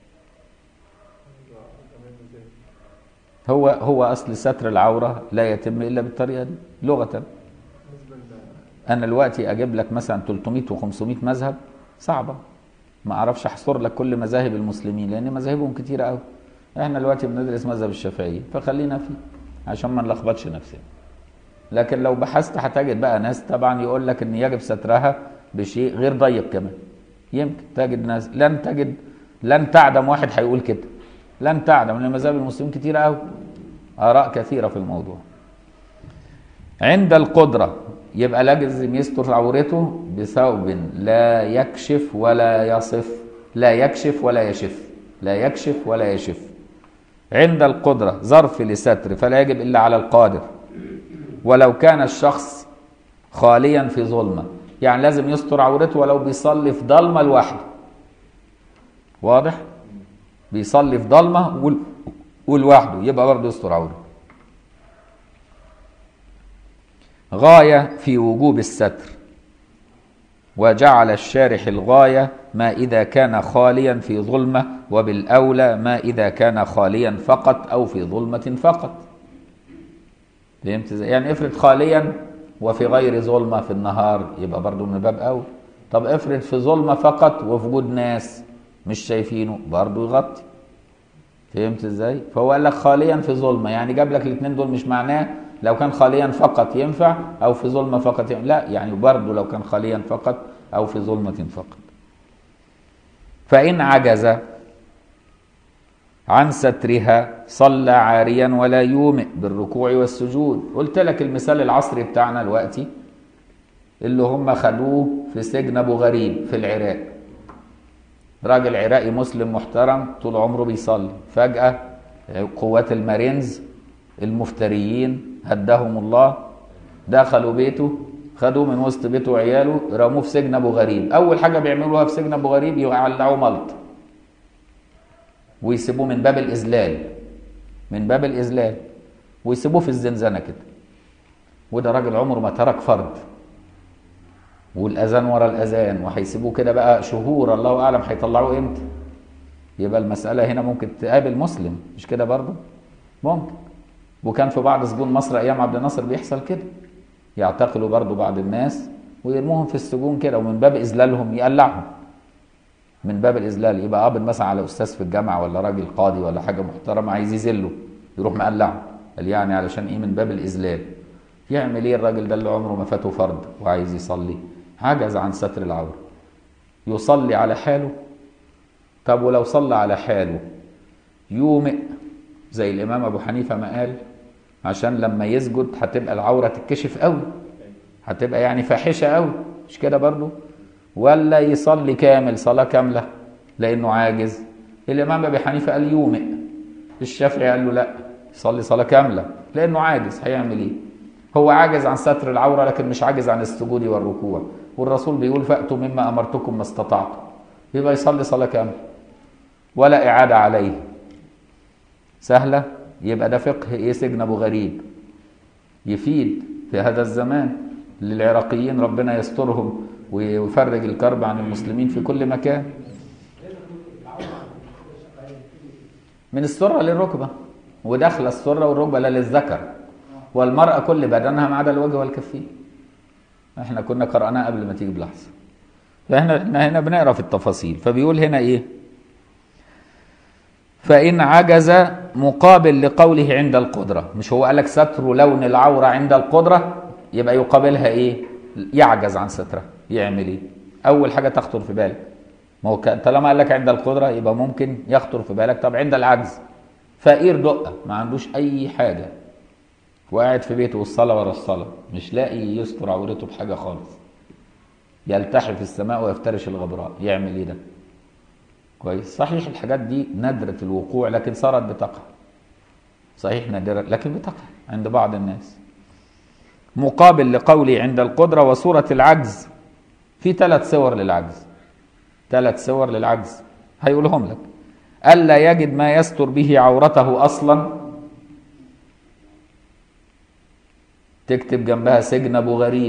تمام ازاي هو هو اصل ستر العوره لا يتم الا بالطريقه دي لغه بالنسبه ل انا دلوقتي اجيب لك مثلا 300 و500 مذهب صعبه ما اعرفش احصر لك كل مذاهب المسلمين لان مذاهبهم كتيره قوي احنا دلوقتي بندرس مذهب الشافعيه فخلينا فيه عشان ما نلخبطش نفسنا لكن لو بحثت هتجد بقى ناس طبعا يقول لك ان يجب سترها بشيء غير ضيق كمان يمكن تجد ناس لن تجد لن تعدم واحد هيقول كده لن تعدم لان مذاهب المسلمين كتيره قوي اراء كثيره في الموضوع عند القدرة يبقى لازم يستر عورته بثوب لا يكشف ولا يصف لا يكشف ولا يشف لا يكشف ولا يشف عند القدرة ظرف لستر فلا يجب إلا على القادر ولو كان الشخص خاليا في ظلمة يعني لازم يستر عورته ولو بيصلي في ضلمة لوحده واضح بيصلي في ضلمة ول- ولوحده يبقى برضه يستر عورته غاية في وجوب الستر وجعل الشارح الغاية ما إذا كان خاليا في ظلمة وبالأولى ما إذا كان خاليا فقط أو في ظلمة فقط فهمت ازاي؟ يعني افرض خاليا وفي غير ظلمة في النهار يبقى برضه من باب أول طب افرض في ظلمة فقط وفي وجود ناس مش شايفينه برضه يغطي فهمت ازاي؟ فهو قال لك خاليا في ظلمه يعني جاب لك الاثنين دول مش معناه لو كان خاليا فقط ينفع او في ظلمه فقط ينفع. لا يعني برضه لو كان خاليا فقط او في ظلمه فقط. فان عجز عن سترها صلى عاريا ولا يومئ بالركوع والسجود قلت لك المثال العصري بتاعنا دلوقتي اللي هم خدوه في سجن ابو غريب في العراق راجل عراقي مسلم محترم طول عمره بيصلي فجأة قوات المارينز المفتريين هدهم الله دخلوا بيته خدوه من وسط بيته وعياله رموه في سجن ابو غريب اول حاجه بيعملوها في سجن ابو غريب يعلقوه ملط ويسيبوه من باب الاذلال من باب الاذلال ويسيبوه في الزنزانه كده وده راجل عمره ما ترك فرد والاذان ورا الاذان وهيسيبوه كده بقى شهور الله اعلم هيطلعوه امتى يبقى المساله هنا ممكن تقابل مسلم مش كده برضه ممكن وكان في بعض سجون مصر ايام عبد الناصر بيحصل كده يعتقلوا برضه بعض الناس ويرموهم في السجون كده ومن باب اذلالهم يقلعهم من باب الاذلال يبقى قابض مثلا على استاذ في الجامعه ولا راجل قاضي ولا حاجه محترمه عايز يذله يروح مقلعه قال يعني علشان ايه من باب الاذلال يعمل ايه الراجل ده اللي عمره ما فاته فرد وعايز يصلي عجز عن ستر العوره يصلي على حاله طب ولو صلى على حاله يومئ زي الامام ابو حنيفه ما قال عشان لما يسجد هتبقى العوره تتكشف قوي هتبقى يعني فاحشه قوي مش كده برضو ولا يصلي كامل صلاه كامله لانه عاجز الامام ابي حنيفه قال يومئ الشافعي قال له لا يصلي صلاه كامله لانه عاجز هيعمل ايه هو عاجز عن ستر العوره لكن مش عاجز عن السجود والركوع والرسول بيقول فاتوا مما امرتكم ما استطعتم يبقى يصلي صلاه كامله ولا اعاده عليه سهله يبقى ده فقه ايه سجن ابو غريب يفيد في هذا الزمان للعراقيين ربنا يسترهم ويفرج الكرب عن المسلمين في كل مكان من السرة للركبة وداخل السرة والركبة لا للذكر والمرأة كل بدنها ما عدا الوجه والكفين احنا كنا قرأناها قبل ما تيجي بلحظة فاحنا احنا هنا بنقرا في التفاصيل فبيقول هنا ايه فإن عجز مقابل لقوله عند القدرة مش هو قالك ستر لون العورة عند القدرة يبقى يقابلها ايه يعجز عن سترها يعمل ايه اول حاجة تخطر في بالك ما هو طالما قال لك عند القدرة يبقى ممكن يخطر في بالك طب عند العجز فقير دقة ما عندوش اي حاجة وقاعد في بيته والصلاة ورا الصلاة مش لاقي يستر عورته بحاجة خالص يلتحف السماء ويفترش الغبراء يعمل ايه ده كويس صحيح الحاجات دي نادرة الوقوع لكن صارت بتقع صحيح نادرة لكن بتقع عند بعض الناس مقابل لقولي عند القدرة وصورة العجز في ثلاث صور للعجز ثلاث صور للعجز هيقولهم لك ألا يجد ما يستر به عورته أصلا تكتب جنبها سجن أبو غريب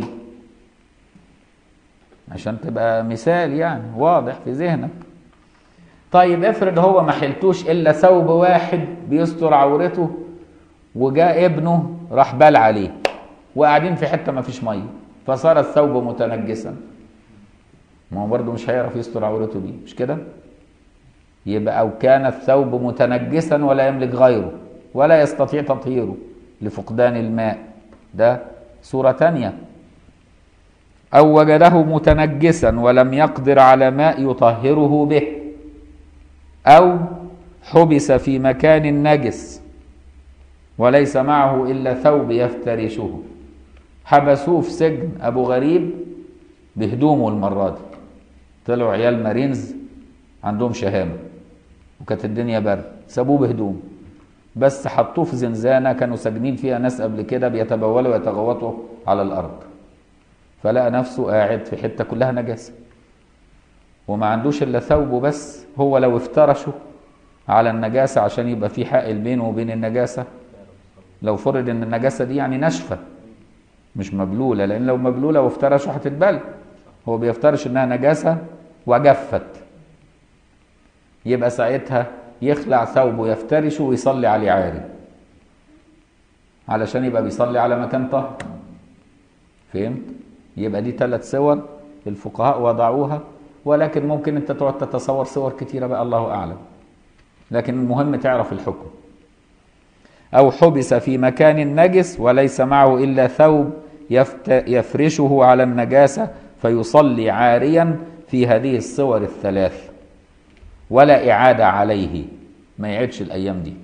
عشان تبقى مثال يعني واضح في ذهنك طيب افرض هو ما حلتوش الا ثوب واحد بيستر عورته وجاء ابنه راح بال عليه وقاعدين في حته ما فيش ميه فصار الثوب متنجسا ما هو برضه مش هيعرف يستر عورته بيه مش كده يبقى او كان الثوب متنجسا ولا يملك غيره ولا يستطيع تطهيره لفقدان الماء ده صوره تانيه او وجده متنجسا ولم يقدر على ماء يطهره به أو حبس في مكان نجس وليس معه إلا ثوب يفترشه حبسوه في سجن أبو غريب بهدومه المرة دي طلعوا عيال مارينز عندهم شهامة وكانت الدنيا برد سابوه بهدوم بس حطوه في زنزانة كانوا ساجنين فيها ناس قبل كده بيتبولوا ويتغوطوا على الأرض فلقى نفسه قاعد في حتة كلها نجاسة وما عندوش الا ثوبه بس هو لو افترشه على النجاسة عشان يبقى في حائل بينه وبين النجاسة لو فرض ان النجاسة دي يعني ناشفة مش مبلولة لان لو مبلولة وافترشه هتتبل هو بيفترش انها نجاسة وجفت يبقى ساعتها يخلع ثوبه يفترشه ويصلي عليه عاري علشان يبقى بيصلي على مكان طهر فهمت يبقى دي ثلاث صور الفقهاء وضعوها ولكن ممكن انت تقعد تتصور صور كتيرة بقى الله أعلم لكن المهم تعرف الحكم أو حبس في مكان نجس وليس معه إلا ثوب يفت يفرشه على النجاسة فيصلي عاريا في هذه الصور الثلاث ولا إعادة عليه ما يعيدش الأيام دي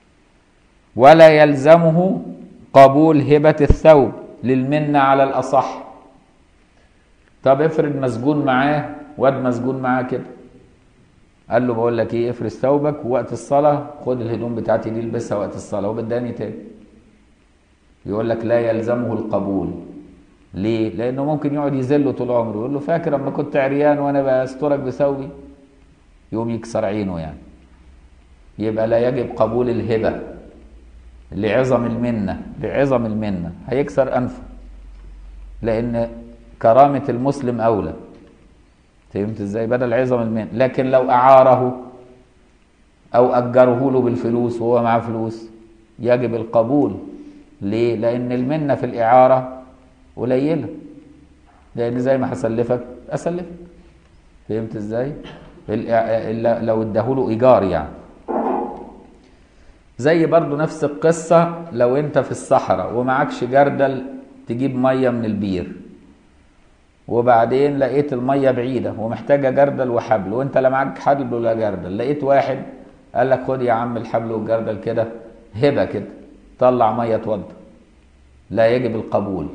ولا يلزمه قبول هبة الثوب للمنة على الأصح طب افرض مسجون معاه واد مسجون معاه كده قال له بقول لك ايه افرز ثوبك ووقت الصلاه خد الهدوم بتاعتي دي البسها وقت الصلاه وبداني تاني يقول لك لا يلزمه القبول ليه؟ لانه ممكن يقعد يذله طول عمره يقول له فاكر اما كنت عريان وانا بسترك بثوبي يقوم يكسر عينه يعني يبقى لا يجب قبول الهبه لعظم المنه لعظم المنه هيكسر انفه لان كرامه المسلم اولى فهمت ازاي بدل عظم المنه لكن لو اعاره او اجره له بالفلوس وهو معاه فلوس يجب القبول ليه لان المنه في الاعاره قليله لان زي ما هسلفك اسلفك فهمت ازاي الإع- إلا لو اداهوله ايجار يعني زي برضو نفس القصة لو انت في الصحراء ومعكش جردل تجيب مية من البير وبعدين لقيت المية بعيدة ومحتاجة جردل وحبل وانت لا معاك حبل ولا جردل لقيت واحد قال لك خد يا عم الحبل والجردل كده هبة كده طلع مية توضى لا يجب القبول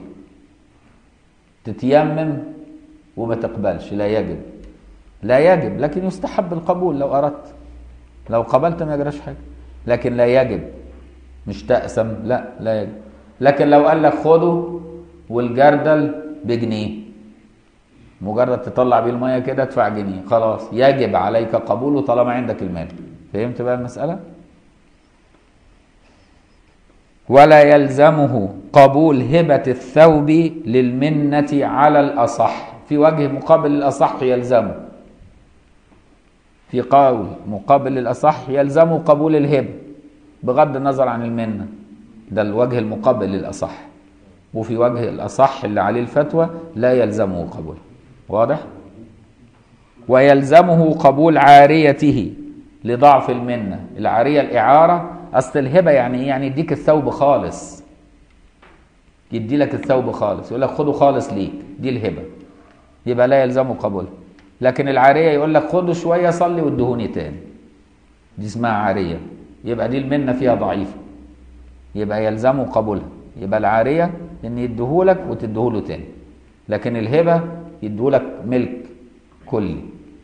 تتيمم وما تقبلش لا يجب لا يجب لكن يستحب القبول لو أردت لو قبلت ما يجراش حاجة لكن لا يجب مش تأسم لا لا يجب لكن لو قال لك خده والجردل بجنيه مجرد تطلع بيه الميه كده ادفع جنيه خلاص يجب عليك قبوله طالما عندك المال فهمت بقى المسألة ولا يلزمه قبول هبة الثوب للمنة على الأصح في وجه مقابل الأصح يلزمه في قول مقابل الأصح يلزمه قبول الهبة بغض النظر عن المنة ده الوجه المقابل للأصح وفي وجه الأصح اللي عليه الفتوى لا يلزمه قبول واضح؟ ويلزمه قبول عاريته لضعف المنة العارية الإعارة أصل الهبة يعني إيه؟ يعني يديك الثوب خالص يدي لك الثوب خالص يقول لك خده خالص ليك دي الهبة يبقى لا يلزمه قبولها لكن العارية يقول لك خده شوية صلي وادهوني تاني دي اسمها عارية يبقى دي المنة فيها ضعيفة يبقى يلزمه قبولها يبقى العارية ان يديهولك وتديهوله تاني لكن الهبة يديهولك ملك كلي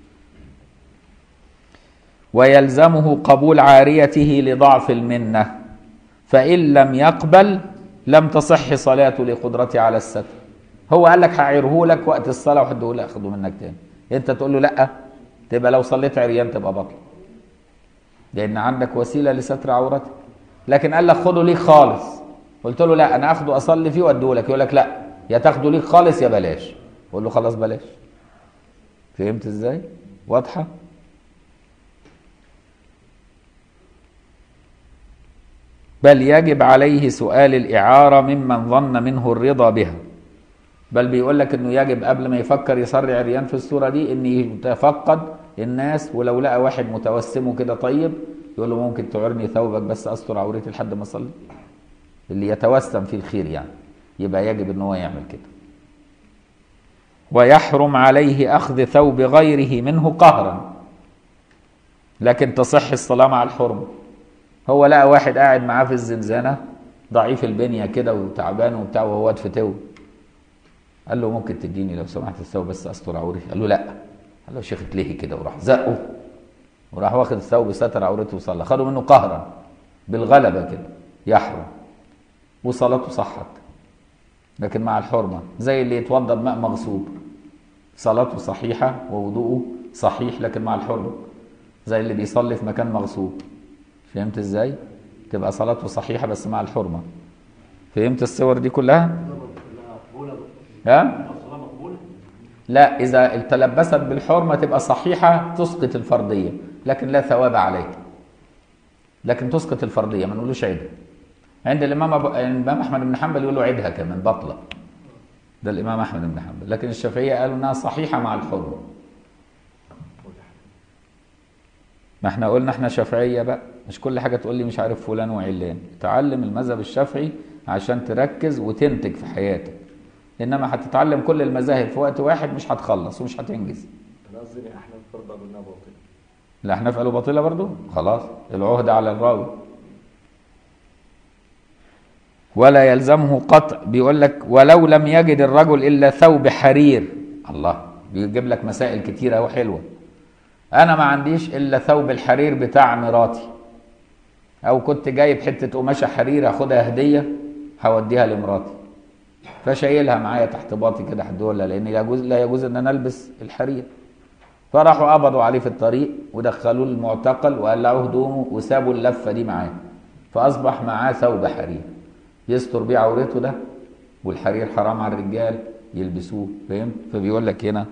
ويلزمه قبول عاريته لضعف المنة فإن لم يقبل لم تصح صلاته لقدرته على الستر هو قال لك هعيره لك وقت الصلاة وحده لا اخده منك تاني انت تقول له لا تبقى لو صليت عريان تبقى بطل لان عندك وسيله لستر عورتك لكن قال لك خده ليك خالص قلت له لا انا اخده اصلي فيه واديه لك يقول لك لا يا تاخده ليك خالص يا بلاش قول له خلاص بلاش فهمت ازاي واضحه بل يجب عليه سؤال الإعارة ممن ظن منه الرضا بها بل بيقول لك انه يجب قبل ما يفكر يصلي عريان في الصورة دي ان يتفقد الناس ولو لقى واحد متوسمه كده طيب يقول له ممكن تعرني ثوبك بس استر عورتي لحد ما اصلي اللي يتوسم في الخير يعني يبقى يجب ان هو يعمل كده ويحرم عليه اخذ ثوب غيره منه قهرا لكن تصح الصلاة مع الحرمة هو لقى واحد قاعد معاه في الزنزانة ضعيف البنية كده وتعبان وبتاع وهو واد فتوي قال له ممكن تديني لو سمحت الثوب بس استر عورتي قال له لا قال له شيخ اتلهي كده وراح زقه وراح واخد الثوب ستر عورته وصلى خدوا منه قهرا بالغلبة كده يحرم وصلاته صحت لكن مع الحرمة زي اللي يتوضا بماء مغصوب صلاته صحيحة ووضوءه صحيح لكن مع الحرمة زي اللي بيصلي في مكان مغصوب فهمت ازاي؟ تبقى صلاته صحيحة بس مع الحرمة فهمت الصور دي كلها؟ ها؟ لا إذا تلبست بالحرمة تبقى صحيحة تسقط الفرضية لكن لا ثواب عليك لكن تسقط الفرضية ما نقولوش عيدها عند الإمام أبو... الإمام أحمد بن حنبل يقول له عيدها كمان بطلة ده الإمام أحمد بن حنبل لكن الشافعية قالوا إنها صحيحة مع الحرمة ما احنا قلنا احنا شافعية بقى مش كل حاجة تقول لي مش عارف فلان وعلان تعلم المذهب الشافعي عشان تركز وتنتج في حياتك انما هتتعلم كل المذاهب في وقت واحد مش هتخلص ومش هتنجز انا قصدي ان احنا فرض قلنا باطل الاحناف قالوا باطله برضو خلاص العهد على الراوي ولا يلزمه قطع بيقول لك ولو لم يجد الرجل الا ثوب حرير الله بيجيب لك مسائل كتيرة وحلوة انا ما عنديش الا ثوب الحرير بتاع مراتي او كنت جايب حتة قماشة حرير اخدها هدية هوديها لمراتي فشايلها معايا تحت باطي كده هدولها لان لا يجوز لا يجوز ان انا البس الحرير فراحوا قبضوا عليه في الطريق ودخلوه المعتقل وقلعوه هدومه وسابوا اللفه دي معاه فاصبح معاه ثوب حرير يستر بيه عورته ده والحرير حرام على الرجال يلبسوه فهمت فبيقول لك هنا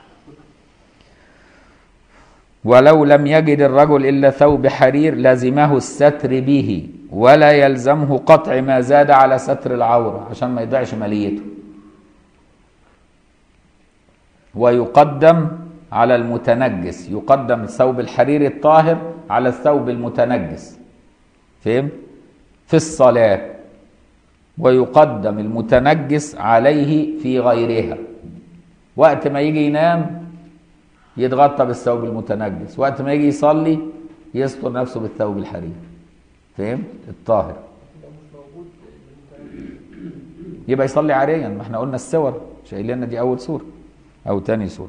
ولو لم يجد الرجل الا ثوب حرير لزمه الستر به ولا يلزمه قطع ما زاد على ستر العوره عشان ما يضيعش ماليته ويقدم على المتنجس يقدم الثوب الحرير الطاهر على الثوب المتنجس فهم في الصلاة ويقدم المتنجس عليه في غيرها وقت ما يجي ينام يتغطى بالثوب المتنجس وقت ما يجي يصلي يستر نفسه بالثوب الحرير فهمت الطاهر يبقى يصلي عاريا ما احنا قلنا السور شايلين لنا دي اول سوره او تاني سوره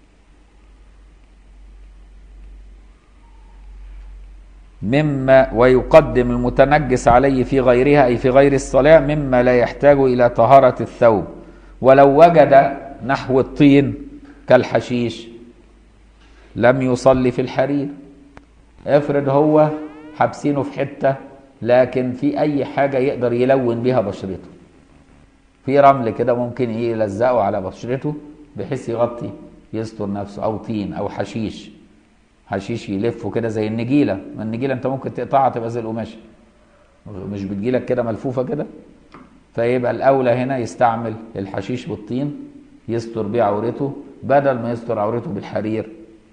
مما ويقدم المتنجس عليه في غيرها أي في غير الصلاة مما لا يحتاج إلى طهارة الثوب ولو وجد نحو الطين كالحشيش لم يصلي في الحرير افرض هو حابسينه في حتة لكن في أي حاجة يقدر يلون بها بشرته في رمل كده ممكن ايه يلزقه على بشرته بحيث يغطي يستر نفسه أو طين أو حشيش حشيش يلفه كده زي النجيله ما النجيله انت ممكن تقطعها تبقى زي القماشه مش بتجيلك كده ملفوفه كده فيبقى الاولى هنا يستعمل الحشيش والطين يستر بيه عورته بدل ما يستر عورته بالحرير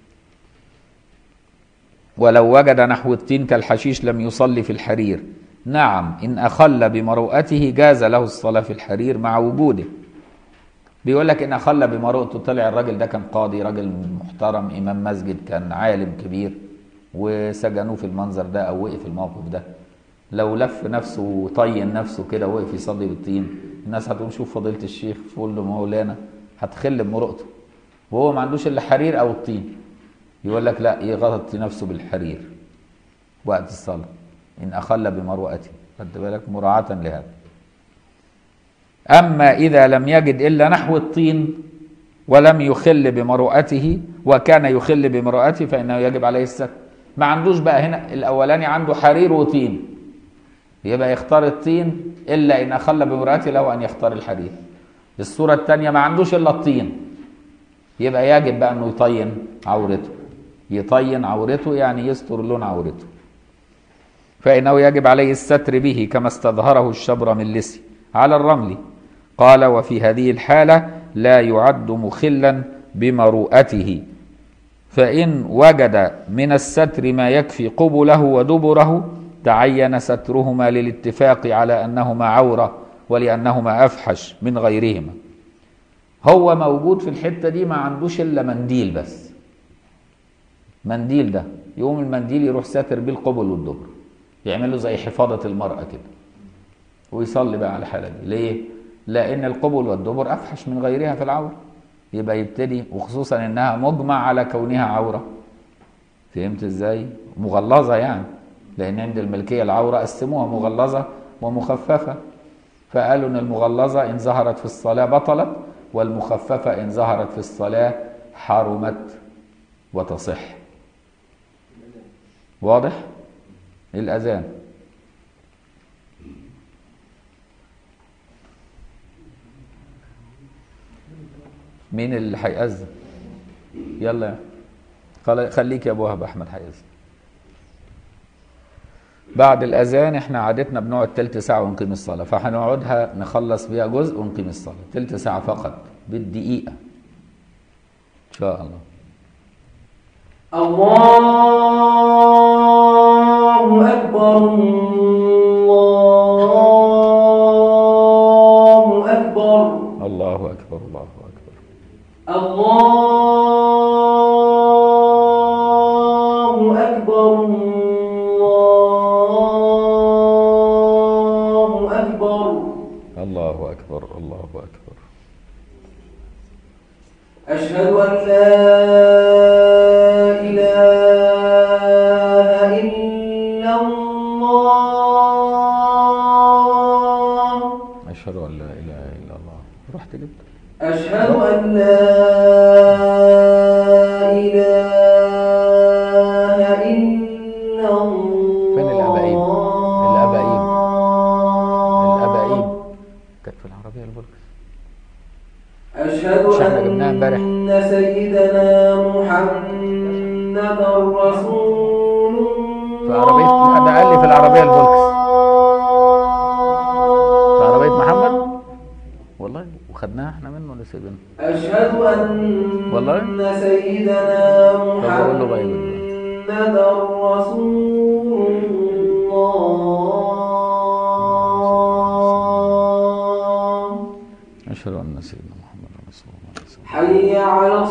ولو وجد نحو الطين كالحشيش لم يصلي في الحرير نعم ان اخل بمروءته جاز له الصلاه في الحرير مع وجوده بيقول لك ان اخل بمروءته طلع الراجل ده كان قاضي راجل محترم امام مسجد كان عالم كبير وسجنوه في المنظر ده او وقف الموقف ده لو لف نفسه وطين نفسه كده وقف يصلي بالطين الناس هتقوم شوف فضيله الشيخ تقول له مولانا هتخل بمروءته وهو ما عندوش الا حرير او الطين يقول لك لا يغطي نفسه بالحرير وقت الصلاه ان اخل بمروءته خد بالك مراعاه لهذا أما إذا لم يجد إلا نحو الطين ولم يخل بمروءته وكان يخل بمروءته فإنه يجب عليه الستر ما عندوش بقى هنا الأولاني عنده حرير وطين يبقى يختار الطين إلا إن أخل بمروءته له أن يختار الحرير الصورة الثانية ما عندوش إلا الطين يبقى يجب بقى أنه يطين عورته يطين عورته يعني يستر لون عورته فإنه يجب عليه الستر به كما استظهره الشبر من لسي على الرمل قال وفي هذه الحالة لا يعد مخلا بمروءته فإن وجد من الستر ما يكفي قبله ودبره تعين سترهما للاتفاق على أنهما عورة ولأنهما أفحش من غيرهما هو موجود في الحتة دي ما عندوش إلا منديل بس منديل ده يقوم المنديل يروح ساتر بيه القبل والدبر يعمل له زي حفاضة المرأة كده ويصلي بقى على الحالة دي ليه؟ لأن القبل والدبر أفحش من غيرها في العورة يبقى يبتدي وخصوصا إنها مجمع على كونها عورة فهمت إزاي؟ مغلظة يعني لأن عند الملكية العورة قسموها مغلظة ومخففة فقالوا إن المغلظة إن ظهرت في الصلاة بطلت والمخففة إن ظهرت في الصلاة حرمت وتصح واضح؟ الأذان مين اللي هيأذن يلا خل- خليك يا ابو وهب احمد هيأذن بعد الاذان احنا عادتنا بنقعد تلت ساعه ونقيم الصلاه فهنقعدها نخلص بيها جزء ونقيم الصلاه تلت ساعه فقط بالدقيقه ان شاء الله الله أكبر الله أكبر الله اكبر الله اكبر الله أكبر الله أكبر الله اكبر الله اكبر أشهد أن لا إله إلا الله أشهد أن لا إله إلا الله رحت جبت أشهد أن لا إله إلا الله فين الأبائيب؟ الأبائيب. الأبائيب كانت في العربية البركس أشهد مش احنا جبناها امبارح؟ أن سيدنا محمد رسول في عربية لا ده قال لي في العربية الفولكس في عربية محمد والله وخدناها احنا منه ولا سيبنا أشهد أن والله؟ سيدنا طب أقول له غير محمد رسول الله أشهد أن سيدنا محمد رسول الله صلى الله عليه وسلم حي على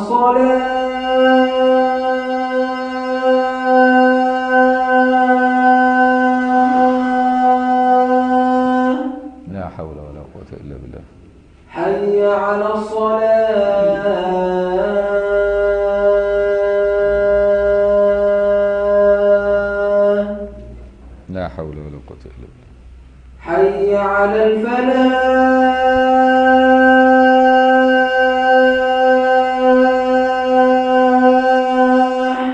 الصلاة لا حول ولا قوة إلا بالله حي على الصلاة لا حول ولا قوة إلا بالله حي على الفلاح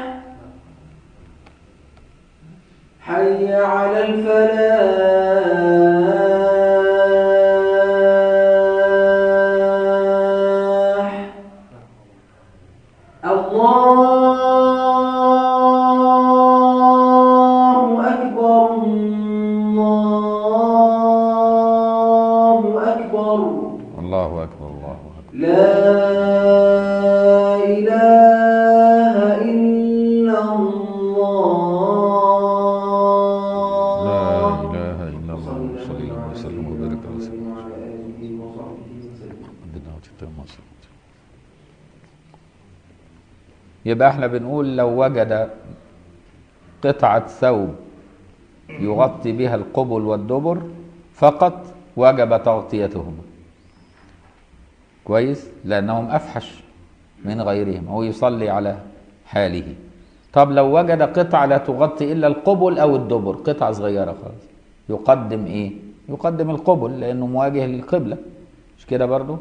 حي على الفلاح الله أكبر الله أكبر الله أكبر الله أكبر لا إله إلا الله لا إله إلا الله صلى الله عليه وسلم وبارك على سيدنا وعلى آله وصحبه وسلم ربنا وتتم صلاته يبقى احنا بنقول لو وجد قطعة ثوب يغطي بها القبل والدبر فقط وجب تغطيتهما كويس لأنهم أفحش من غيرهم هو يصلي على حاله طب لو وجد قطعة لا تغطي إلا القبل أو الدبر قطعة صغيرة خالص يقدم إيه؟ يقدم القبل لأنه مواجه للقبلة مش كده برضو؟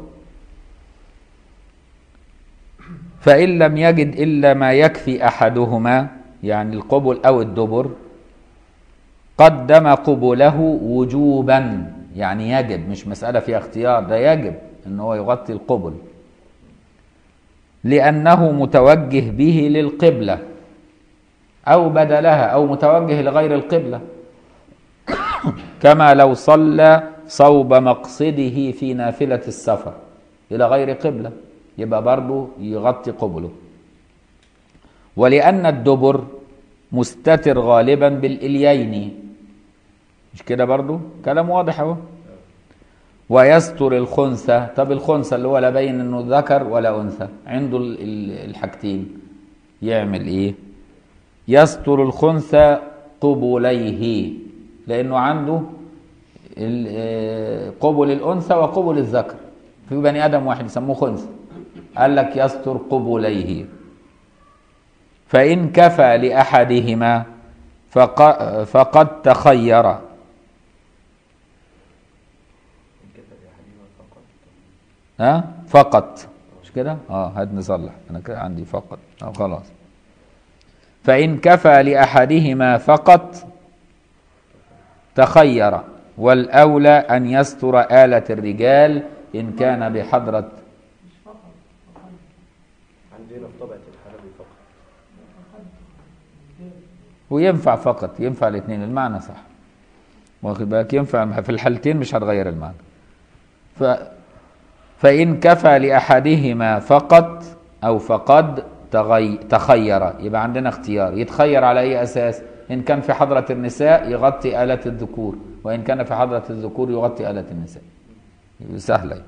فإن لم يجد إلا ما يكفي أحدهما يعني القبل أو الدبر قدم قبله وجوبا يعني يجب مش مسألة فيها اختيار ده يجب ان هو يغطي القبل لأنه متوجه به للقبلة أو بدلها أو متوجه لغير القبلة كما لو صلى صوب مقصده في نافلة السفر إلى غير قبلة يبقى برضه يغطي قبله ولأن الدبر مستتر غالبا بالإليين مش كده برضو كلام واضح اهو ويستر الخنثى طب الخنثى اللي هو لا باين انه ذكر ولا انثى عنده ال- ال- الحاجتين يعمل ايه يستر الخنثى قبليه لانه عنده ال- آه، قبل الانثى وقبل الذكر في بني ادم واحد يسموه خنثى قال لك يستر قبليه فإن كفى لأحدهما فق- فقد تخير ها فقط مش كده اه هات نصلح انا كده عندي فقط اه خلاص فإن كفى لأحدهما فقط تخير والأولى أن يستر آلة الرجال إن كان بحضرة عندنا في طبعة الحلبي فقط وينفع فقط ينفع الاثنين المعنى صح واخد بالك ينفع في الحالتين مش هتغير المعنى ف فإن كفى لأحدهما فقط أو فقد تغي... تخير يبقى عندنا اختيار يتخير على أي أساس إن كان في حضرة النساء يغطي آلة الذكور وإن كان في حضرة الذكور يغطي آلة النساء يبقى سهلة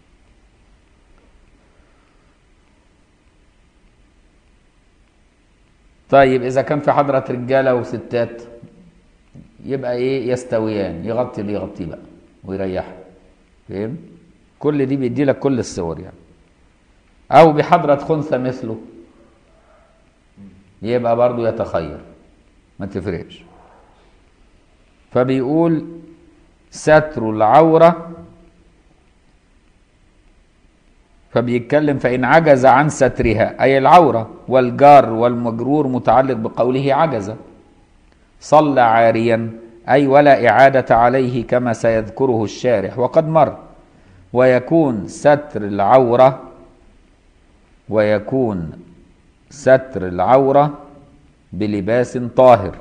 طيب إذا كان في حضرة رجالة وستات يبقى إيه يستويان يغطي اللي يغطيه بقى ويريحه فاهم؟ كل دي بيدي لك كل الصور يعني أو بحضرة خنثى مثله يبقى برضه يتخير ما تفرقش فبيقول ستر العورة فبيتكلم فإن عجز عن سترها أي العورة والجار والمجرور متعلق بقوله عجز صلى عاريا أي ولا إعادة عليه كما سيذكره الشارح وقد مر ويكون ستر العورة ويكون ستر العورة بلباس طاهر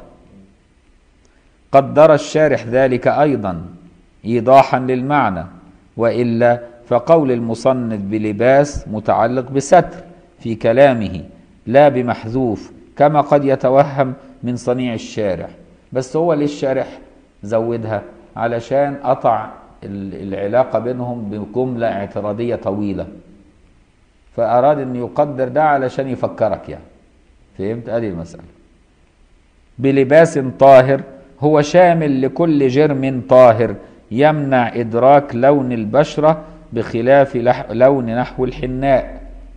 قدر الشارح ذلك أيضا إيضاحا للمعنى وإلا فقول المصنف بلباس متعلق بستر في كلامه لا بمحذوف كما قد يتوهم من صنيع الشارح بس هو ليه الشارح زودها علشان قطع ال- العلاقة بينهم بجملة اعتراضية طويلة فأراد أن يقدر ده علشان يفكرك يعني فهمت هذه المسألة بلباس طاهر هو شامل لكل جرم طاهر يمنع إدراك لون البشرة بخلاف لح- لون نحو الحناء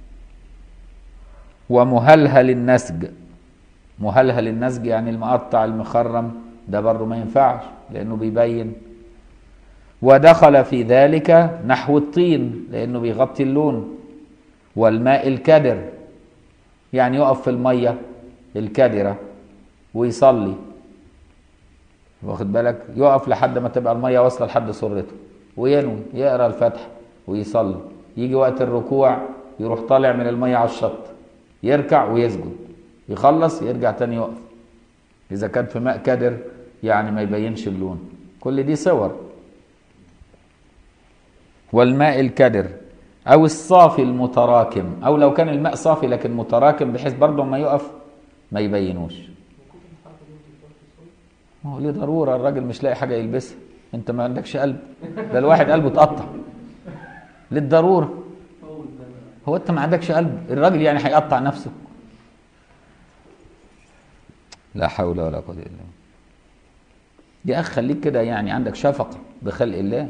ومهلهل النسج مهلهل النسج يعني المقطع المخرم ده برضه ما ينفعش لأنه بيبين ودخل في ذلك نحو الطين لأنه بيغطي اللون والماء الكدر يعني يقف في المية الكدرة ويصلي واخد بالك يقف لحد ما تبقى المية واصلة لحد سرته وينوي يقرا الفاتحة ويصلي يجي وقت الركوع يروح طالع من المية على الشط يركع ويسجد يخلص يرجع تاني يقف إذا كان في ماء كدر يعني ما يبينش اللون كل دي صور والماء الكدر أو الصافي المتراكم أو لو كان الماء صافي لكن متراكم بحيث برضه ما يقف ما يبينوش ما هو ليه ضرورة الراجل مش لاقي حاجة يلبسها انت ما عندكش قلب ده الواحد قلبه اتقطع للضرورة هو انت ما عندكش قلب الراجل يعني هيقطع نفسه لا حول ولا قوة الا بالله يا اخ خليك كده يعني عندك شفقة بخلق الله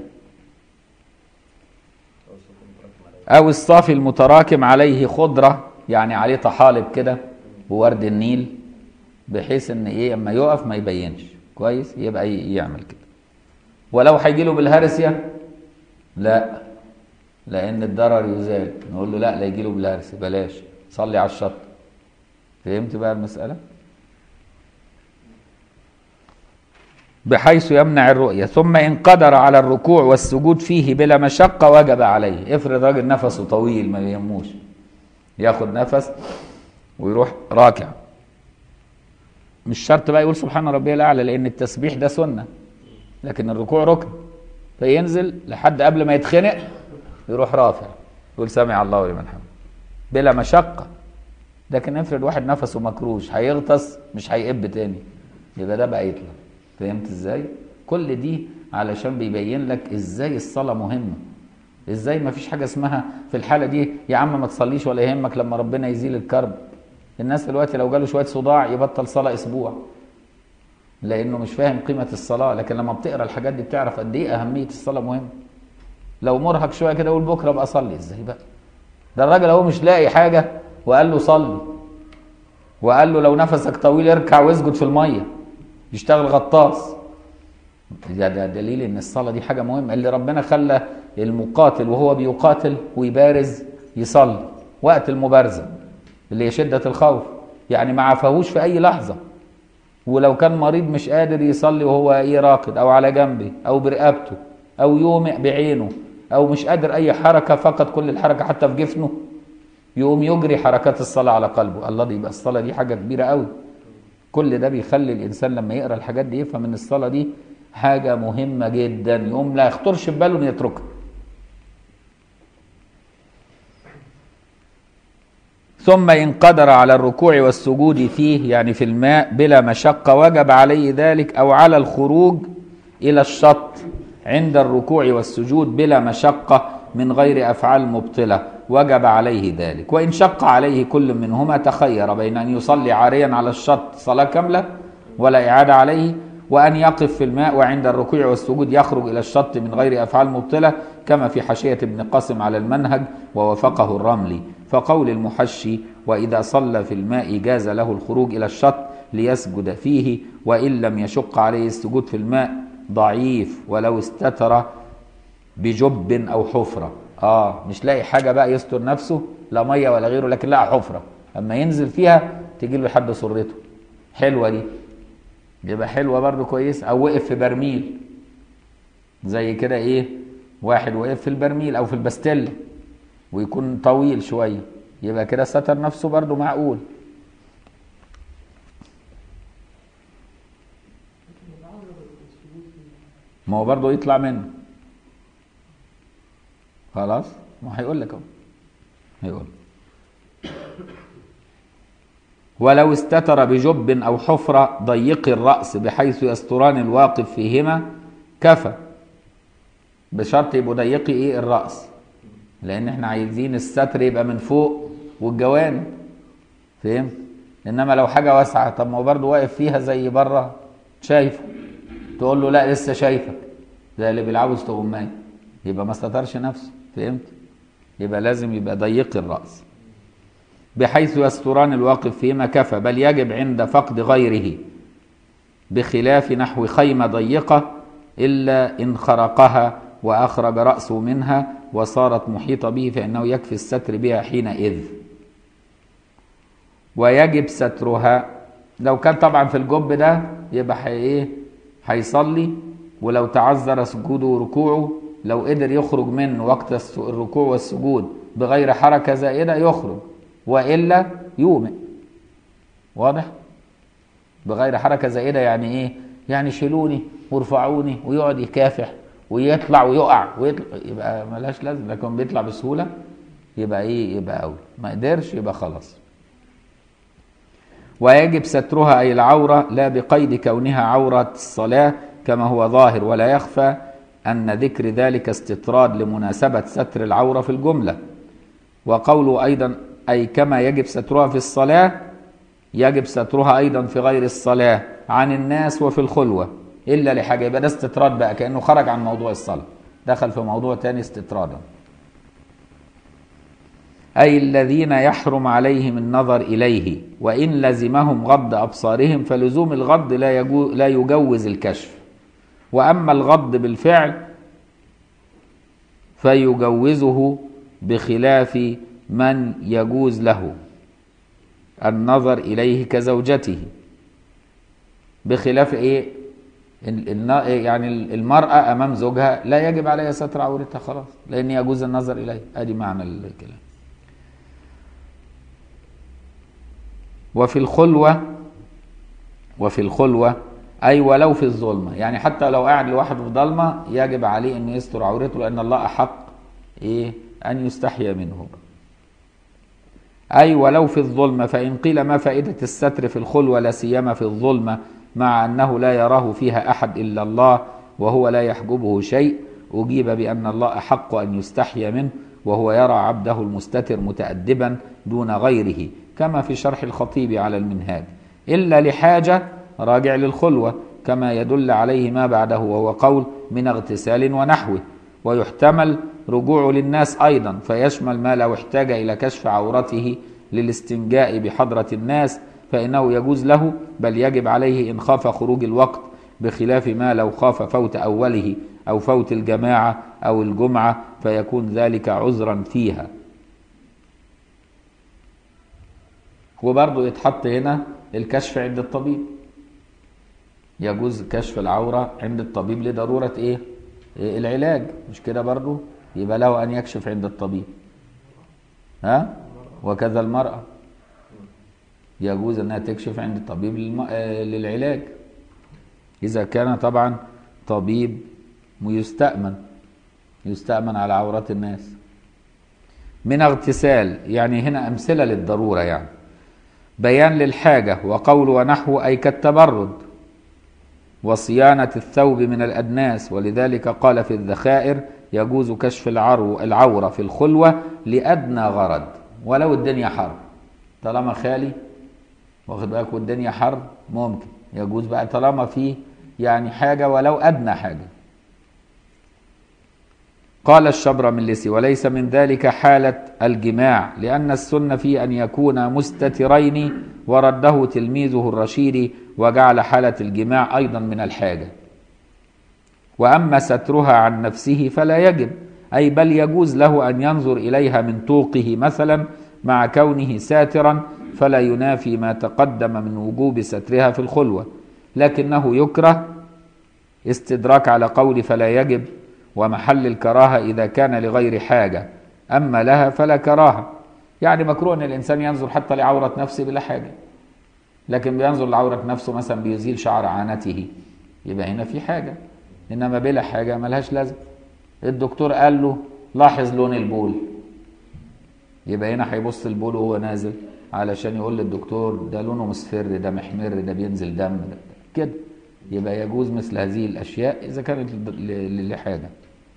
او الصافي المتراكم عليه خضرة يعني عليه طحالب كده وورد النيل بحيث ان ايه اما يقف ما يبينش كويس يبقى ي- يعمل كده ولو هيجي له بالهرسية لا لان الضرر يزال نقول له لا لا يجي له بالهرسية بلاش صلي على الشط فهمت بقى المسألة بحيث يمنع الرؤية ثم إن قدر على الركوع والسجود فيه بلا مشقة وجب عليه افرض راجل نفسه طويل ما يهموش ياخد نفس ويروح راكع مش شرط بقى يقول سبحان ربي الأعلى لأن التسبيح ده سنة لكن الركوع ركن فينزل لحد قبل ما يتخنق يروح رافع يقول سمع الله لمن حمده بلا مشقة لكن افرض واحد نفسه مكروش هيغطس مش هيقب تاني يبقى ده بقى يطلع فهمت ازاي كل دي علشان بيبين لك ازاي الصلاة مهمة ازاي ما فيش حاجة اسمها في الحالة دي يا عم ما تصليش ولا يهمك لما ربنا يزيل الكرب الناس دلوقتي لو جاله شوية صداع يبطل صلاة اسبوع لانه مش فاهم قيمة الصلاة لكن لما بتقرا الحاجات دي بتعرف قد ايه اهمية الصلاة مهمة لو مرهق شوية كده يقول بكرة ابقى اصلي ازاي بقى ده الراجل اهو مش لاقي حاجة وقال له صلي وقال له لو نفسك طويل اركع واسجد في المية يشتغل غطاس ده, ده دليل ان الصلاه دي حاجه مهمه اللي ربنا خلى المقاتل وهو بيقاتل ويبارز يصلي وقت المبارزه اللي هي شده الخوف يعني ما عفاهوش في اي لحظه ولو كان مريض مش قادر يصلي وهو ايه راقد او على جنبه او برقبته او يومئ بعينه او مش قادر اي حركه فقط كل الحركه حتى في جفنه يقوم يجري حركات الصلاه على قلبه الله دي يبقى الصلاه دي حاجه كبيره قوي كل ده بيخلي الانسان لما يقرا الحاجات دي يفهم ان الصلاه دي حاجه مهمه جدا يقوم لا يخطرش في باله انه يتركها ثم إن قدر على الركوع والسجود فيه يعني في الماء بلا مشقة وجب عليه ذلك أو على الخروج إلى الشط عند الركوع والسجود بلا مشقة من غير أفعال مبطلة وجب عليه ذلك وإن شق عليه كل منهما تخير بين أن يصلي عاريا على الشط صلاة كاملة ولا إعادة عليه وأن يقف في الماء وعند الركوع والسجود يخرج إلى الشط من غير أفعال مبطلة كما في حاشية ابن قاسم على المنهج ووافقه الرملي فقول المحشي وإذا صلى في الماء جاز له الخروج إلى الشط ليسجد فيه وإن لم يشق عليه السجود في الماء ضعيف ولو استتر بجب أو حفرة آه مش لاقي حاجة بقى يستر نفسه لا مية ولا غيره لكن لقى حفرة أما ينزل فيها تجي له لحد سرته حلوة دي يبقى حلوة برضه كويس أو وقف في برميل زي كده إيه واحد وقف في البرميل أو في البستلة ويكون طويل شوية يبقى كده ستر نفسه برضه معقول ما هو برضه يطلع منه خلاص ما هيقول لك اهو هيقول ولو استتر بجب او حفره ضيق الراس بحيث يستران الواقف فيهما كفى بشرط يبقوا ضيقي ايه الراس لان احنا عايزين الستر يبقى من فوق والجوانب فهمت انما لو حاجه واسعه طب ما هو برضه واقف فيها زي بره شايفه تقول له لا لسه شايفك زي اللي بيلعبوا استغماية يبقى ما استترش نفسه فهمت يبقى لازم يبقى ضيق الرأس بحيث يستران الواقف فيما كفى بل يجب عند فقد غيره بخلاف نحو خيمة ضيقة إلا إن خرقها وأخرج رأسه منها وصارت محيطة به فإنه يكفي الستر بها حينئذ ويجب سترها لو كان طبعا في الجب ده يبقى حي ايه هيصلي ولو تعذر سجوده وركوعه لو قدر يخرج من وقت الس- الركوع والسجود بغير حركة زائدة يخرج وإلا يومئ واضح بغير حركة زائدة يعني إيه يعني شيلوني وارفعوني ويقعد يكافح ويطلع ويقع ويطلع يبقى ملهاش لازمة لكن بيطلع بسهولة يبقى إيه يبقى أولى ما قدرش يبقى خلاص ويجب سترها أي العورة لا بقيد كونها عورة الصلاة كما هو ظاهر ولا يخفى أن ذكر ذلك استطراد لمناسبة ستر العورة في الجملة وقوله أيضا أي كما يجب سترها في الصلاة يجب سترها أيضا في غير الصلاة عن الناس وفي الخلوة إلا لحاجة يبقى ده استطراد بقى كأنه خرج عن موضوع الصلاة دخل في موضوع تاني استطرادا أي الذين يحرم عليهم النظر إليه وإن لزمهم غض أبصارهم فلزوم الغض لا, يجو لا يجوز الكشف وأما الغض بالفعل فيجوزه بخلاف من يجوز له النظر إليه كزوجته بخلاف إيه ال- النا- يعني المرأة أمام زوجها لا يجب عليها ستر عورتها خلاص لأن يجوز النظر إليه أدي معنى الكلام وفي الخلوة وفي الخلوة أي ولو في الظلمة يعني حتى لو قاعد لوحده في ضلمة يجب عليه أن يستر عورته لأن الله أحق إيه أن يستحيا منه أي ولو في الظلمة فإن قيل ما فائدة الستر في الخلوة لا سيما في الظلمة مع أنه لا يراه فيها أحد إلا الله وهو لا يحجبه شيء أجيب بأن الله أحق أن يستحيا منه وهو يرى عبده المستتر متأدبا دون غيره كما في شرح الخطيب على المنهاج إلا لحاجة راجع للخلوة كما يدل عليه ما بعده وهو قول من اغتسال ونحوه ويحتمل رجوعه للناس أيضا فيشمل ما لو احتاج إلى كشف عورته للاستنجاء بحضرة الناس فإنه يجوز له بل يجب عليه إن خاف خروج الوقت بخلاف ما لو خاف فوت أوله أو فوت الجماعة أو الجمعة فيكون ذلك عذرا فيها وبرضه يتحط هنا الكشف عند الطبيب يجوز كشف العورة عند الطبيب لضرورة ايه إيه العلاج مش كده برضه يبقى له ان يكشف عند الطبيب ها وكذا المرأة يجوز انها تكشف عند الطبيب للم... آه، للعلاج اذا كان طبعا طبيب يستأمن يستأمن على عورات الناس من اغتسال يعني هنا امثله للضروره يعني بيان للحاجه وقول ونحو اي كالتبرد وصيانه الثوب من الادناس ولذلك قال في الذخائر يجوز كشف العرو العوره في الخلوه لادنى غرض ولو الدنيا حر طالما خالي واخد بالك والدنيا حر ممكن يجوز بقى طالما في يعني حاجة ولو أدنى حاجة قال الشبرملسي وليس من ذلك حالة الجماع لأن السنة في أن يكون مستترين ورده تلميذه الرشيد وجعل حالة الجماع أيضا من الحاجة وأما سترها عن نفسه فلا يجب أي بل يجوز له أن ينظر إليها من طوقه مثلا مع كونه ساترا فلا ينافي ما تقدم من وجوب سترها في الخلوة لكنه يكره استدراك على قول فلا يجب ومحل الكراهة إذا كان لغير حاجة أما لها فلا كراهة يعني مكروه أن الإنسان ينظر حتى لعورة نفسه بلا حاجة لكن بينظر لعورة نفسه مثلا بيزيل شعر عانته يبقى هنا في حاجة إنما بلا حاجة ملهاش لازم الدكتور قال له لاحظ لون البول يبقى هنا هيبص البول وهو نازل علشان يقول للدكتور ده لونه مصفر ده محمر ده بينزل دم ده كده يبقى يجوز مثل هذه الأشياء إذا كانت ل- لحاجة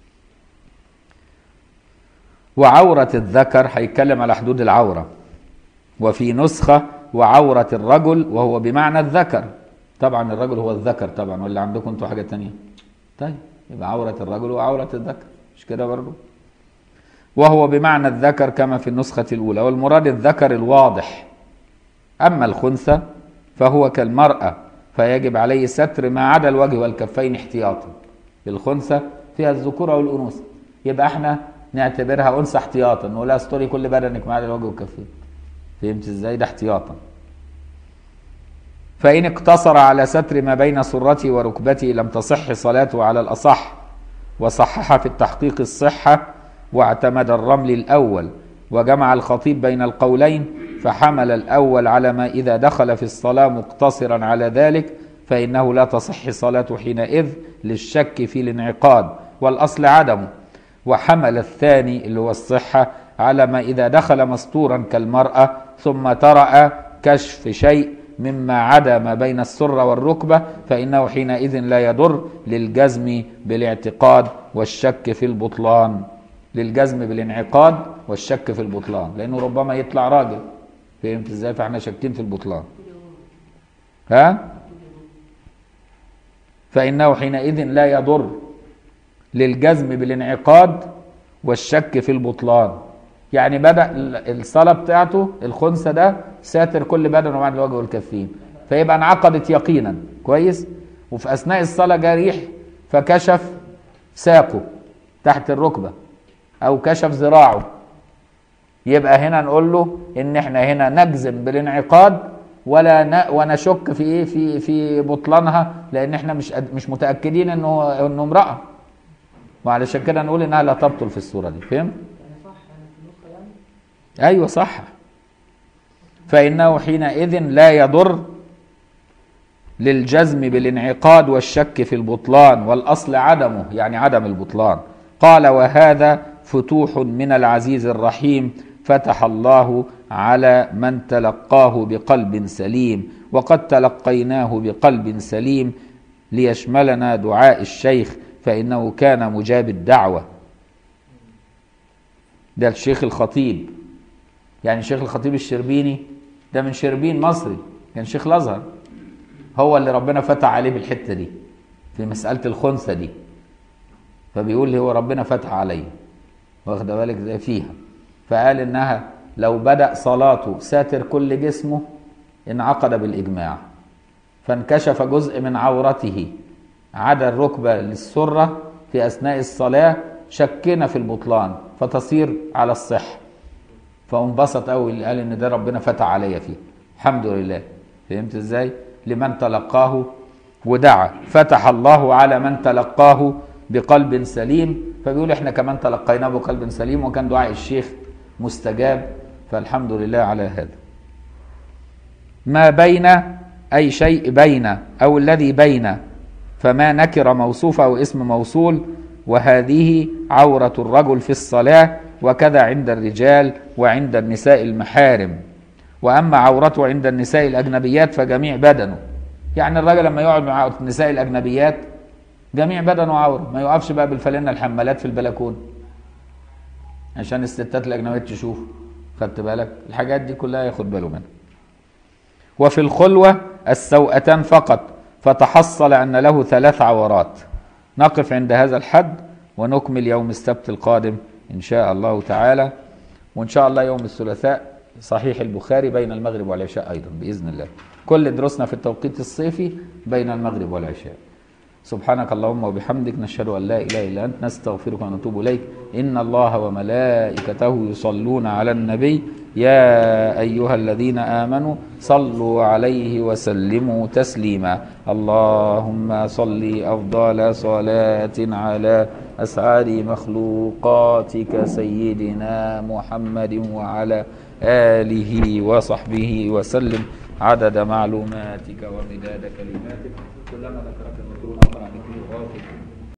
وعورة الذكر هيتكلم على حدود العورة وفي نسخة وعورة الرجل وهو بمعنى الذكر طبعا الرجل هو الذكر طبعا ولا عندكم انتوا حاجة تانية طيب يبقى عورة الرجل وعورة الذكر مش كده برضه وهو بمعنى الذكر كما في النسخة الأولى والمراد الذكر الواضح أما الخنثى فهو كالمرأة فيجب عليه ستر ما عدا الوجه والكفين احتياطا الخنثى فيها الذكورة والأنوثة يبقى احنا نعتبرها أنثى احتياطا نقول استوري كل بدنك ما عدا الوجه والكفين فهمت ازاي ده احتياطا فإن اقتصر على ستر ما بين سرته وركبته لم تصح صلاته على الأصح وصحح في التحقيق الصحة واعتمد الرمل الأول وجمع الخطيب بين القولين فحمل الأول على ما إذا دخل في الصلاة مقتصرا على ذلك فإنه لا تصح صلاة حينئذ للشك في الانعقاد والأصل عدمه وحمل الثاني اللي هو الصحة على ما إذا دخل مستورا كالمرأة ثم ترأى كشف شيء مما عدا ما بين السرة والركبة فإنه حينئذ لا يضر للجزم بالاعتقاد والشك في البطلان للجزم بالانعقاد والشك في البطلان لأنه ربما يطلع راجل فهمت ازاي فاحنا شاكين في البطلان ها فإنه حينئذ لا يضر للجزم بالانعقاد والشك في البطلان يعني بدأ الصلاة بتاعته الخنثى ده ساتر كل بدنه بعد الوجه والكفين فيبقى انعقدت يقينا كويس وفي أثناء الصلاة جاء ريح فكشف ساقه تحت الركبة أو كشف ذراعه يبقى هنا نقول له إن احنا هنا نجزم بالانعقاد ولا ن... ونشك في ايه في في بطلانها لان احنا مش أد... مش متاكدين انه انه امراه وعلشان كده نقول انها لا تبطل في الصوره دي فهمت؟ ايوه صح فانه حينئذ لا يضر للجزم بالانعقاد والشك في البطلان والاصل عدمه يعني عدم البطلان قال وهذا فتوح من العزيز الرحيم فتح الله على من تلقاه بقلب سليم وقد تلقيناه بقلب سليم ليشملنا دعاء الشيخ فانه كان مجاب الدعوه ده الشيخ الخطيب يعني الشيخ الخطيب الشربيني ده من شربين مصري كان شيخ الازهر هو اللي ربنا فتح عليه بالحته دي في مساله الخنثى دي فبيقول هو ربنا فتح عليه واخد بالك زي فيها فقال انها لو بدا صلاته ساتر كل جسمه انعقد بالاجماع فانكشف جزء من عورته عدا الركبه للسره في اثناء الصلاه شكنا في البطلان فتصير على الصحه فانبسط قوي اللي قال ان ده ربنا فتح عليا فيه الحمد لله فهمت ازاي لمن تلقاه ودعا فتح الله على من تلقاه بقلب سليم فبيقول احنا كمان تلقيناه بقلب سليم وكان دعاء الشيخ مستجاب فالحمد لله على هذا ما بين أي شيء بين أو الذي بين فما نكر موصوف أو اسم موصول وهذه عورة الرجل في الصلاة وكذا عند الرجال وعند النساء المحارم وأما عورته عند النساء الأجنبيات فجميع بدنه يعني الرجل لما يقعد مع النساء الأجنبيات جميع بدنه عورة ما يقفش بقى بالفلنة الحمالات في البلكون عشان الستات الأجنبيات تشوف خدت بالك الحاجات دي كلها ياخد باله منها وفي الخلوة السوءتان فقط فتحصل أن له ثلاث عورات نقف عند هذا الحد ونكمل يوم السبت القادم إن شاء الله تعالى وإن شاء الله يوم الثلاثاء صحيح البخاري بين المغرب والعشاء أيضا بإذن الله كل دروسنا في التوقيت الصيفي بين المغرب والعشاء سبحانك اللهم وبحمدك نشهد أن لا إله إلا أنت نستغفرك ونتوب إليك إن الله وملائكته يصلون على النبي يا أيها الذين آمنوا صلوا عليه وسلموا تسليما اللهم صل أفضل صلاة على أسعد مخلوقاتك سيدنا محمد وعلى آله وصحبه وسلم عدد معلوماتك ومداد كلماتك كلما ذكرك المذكورون وقع ذكره غافل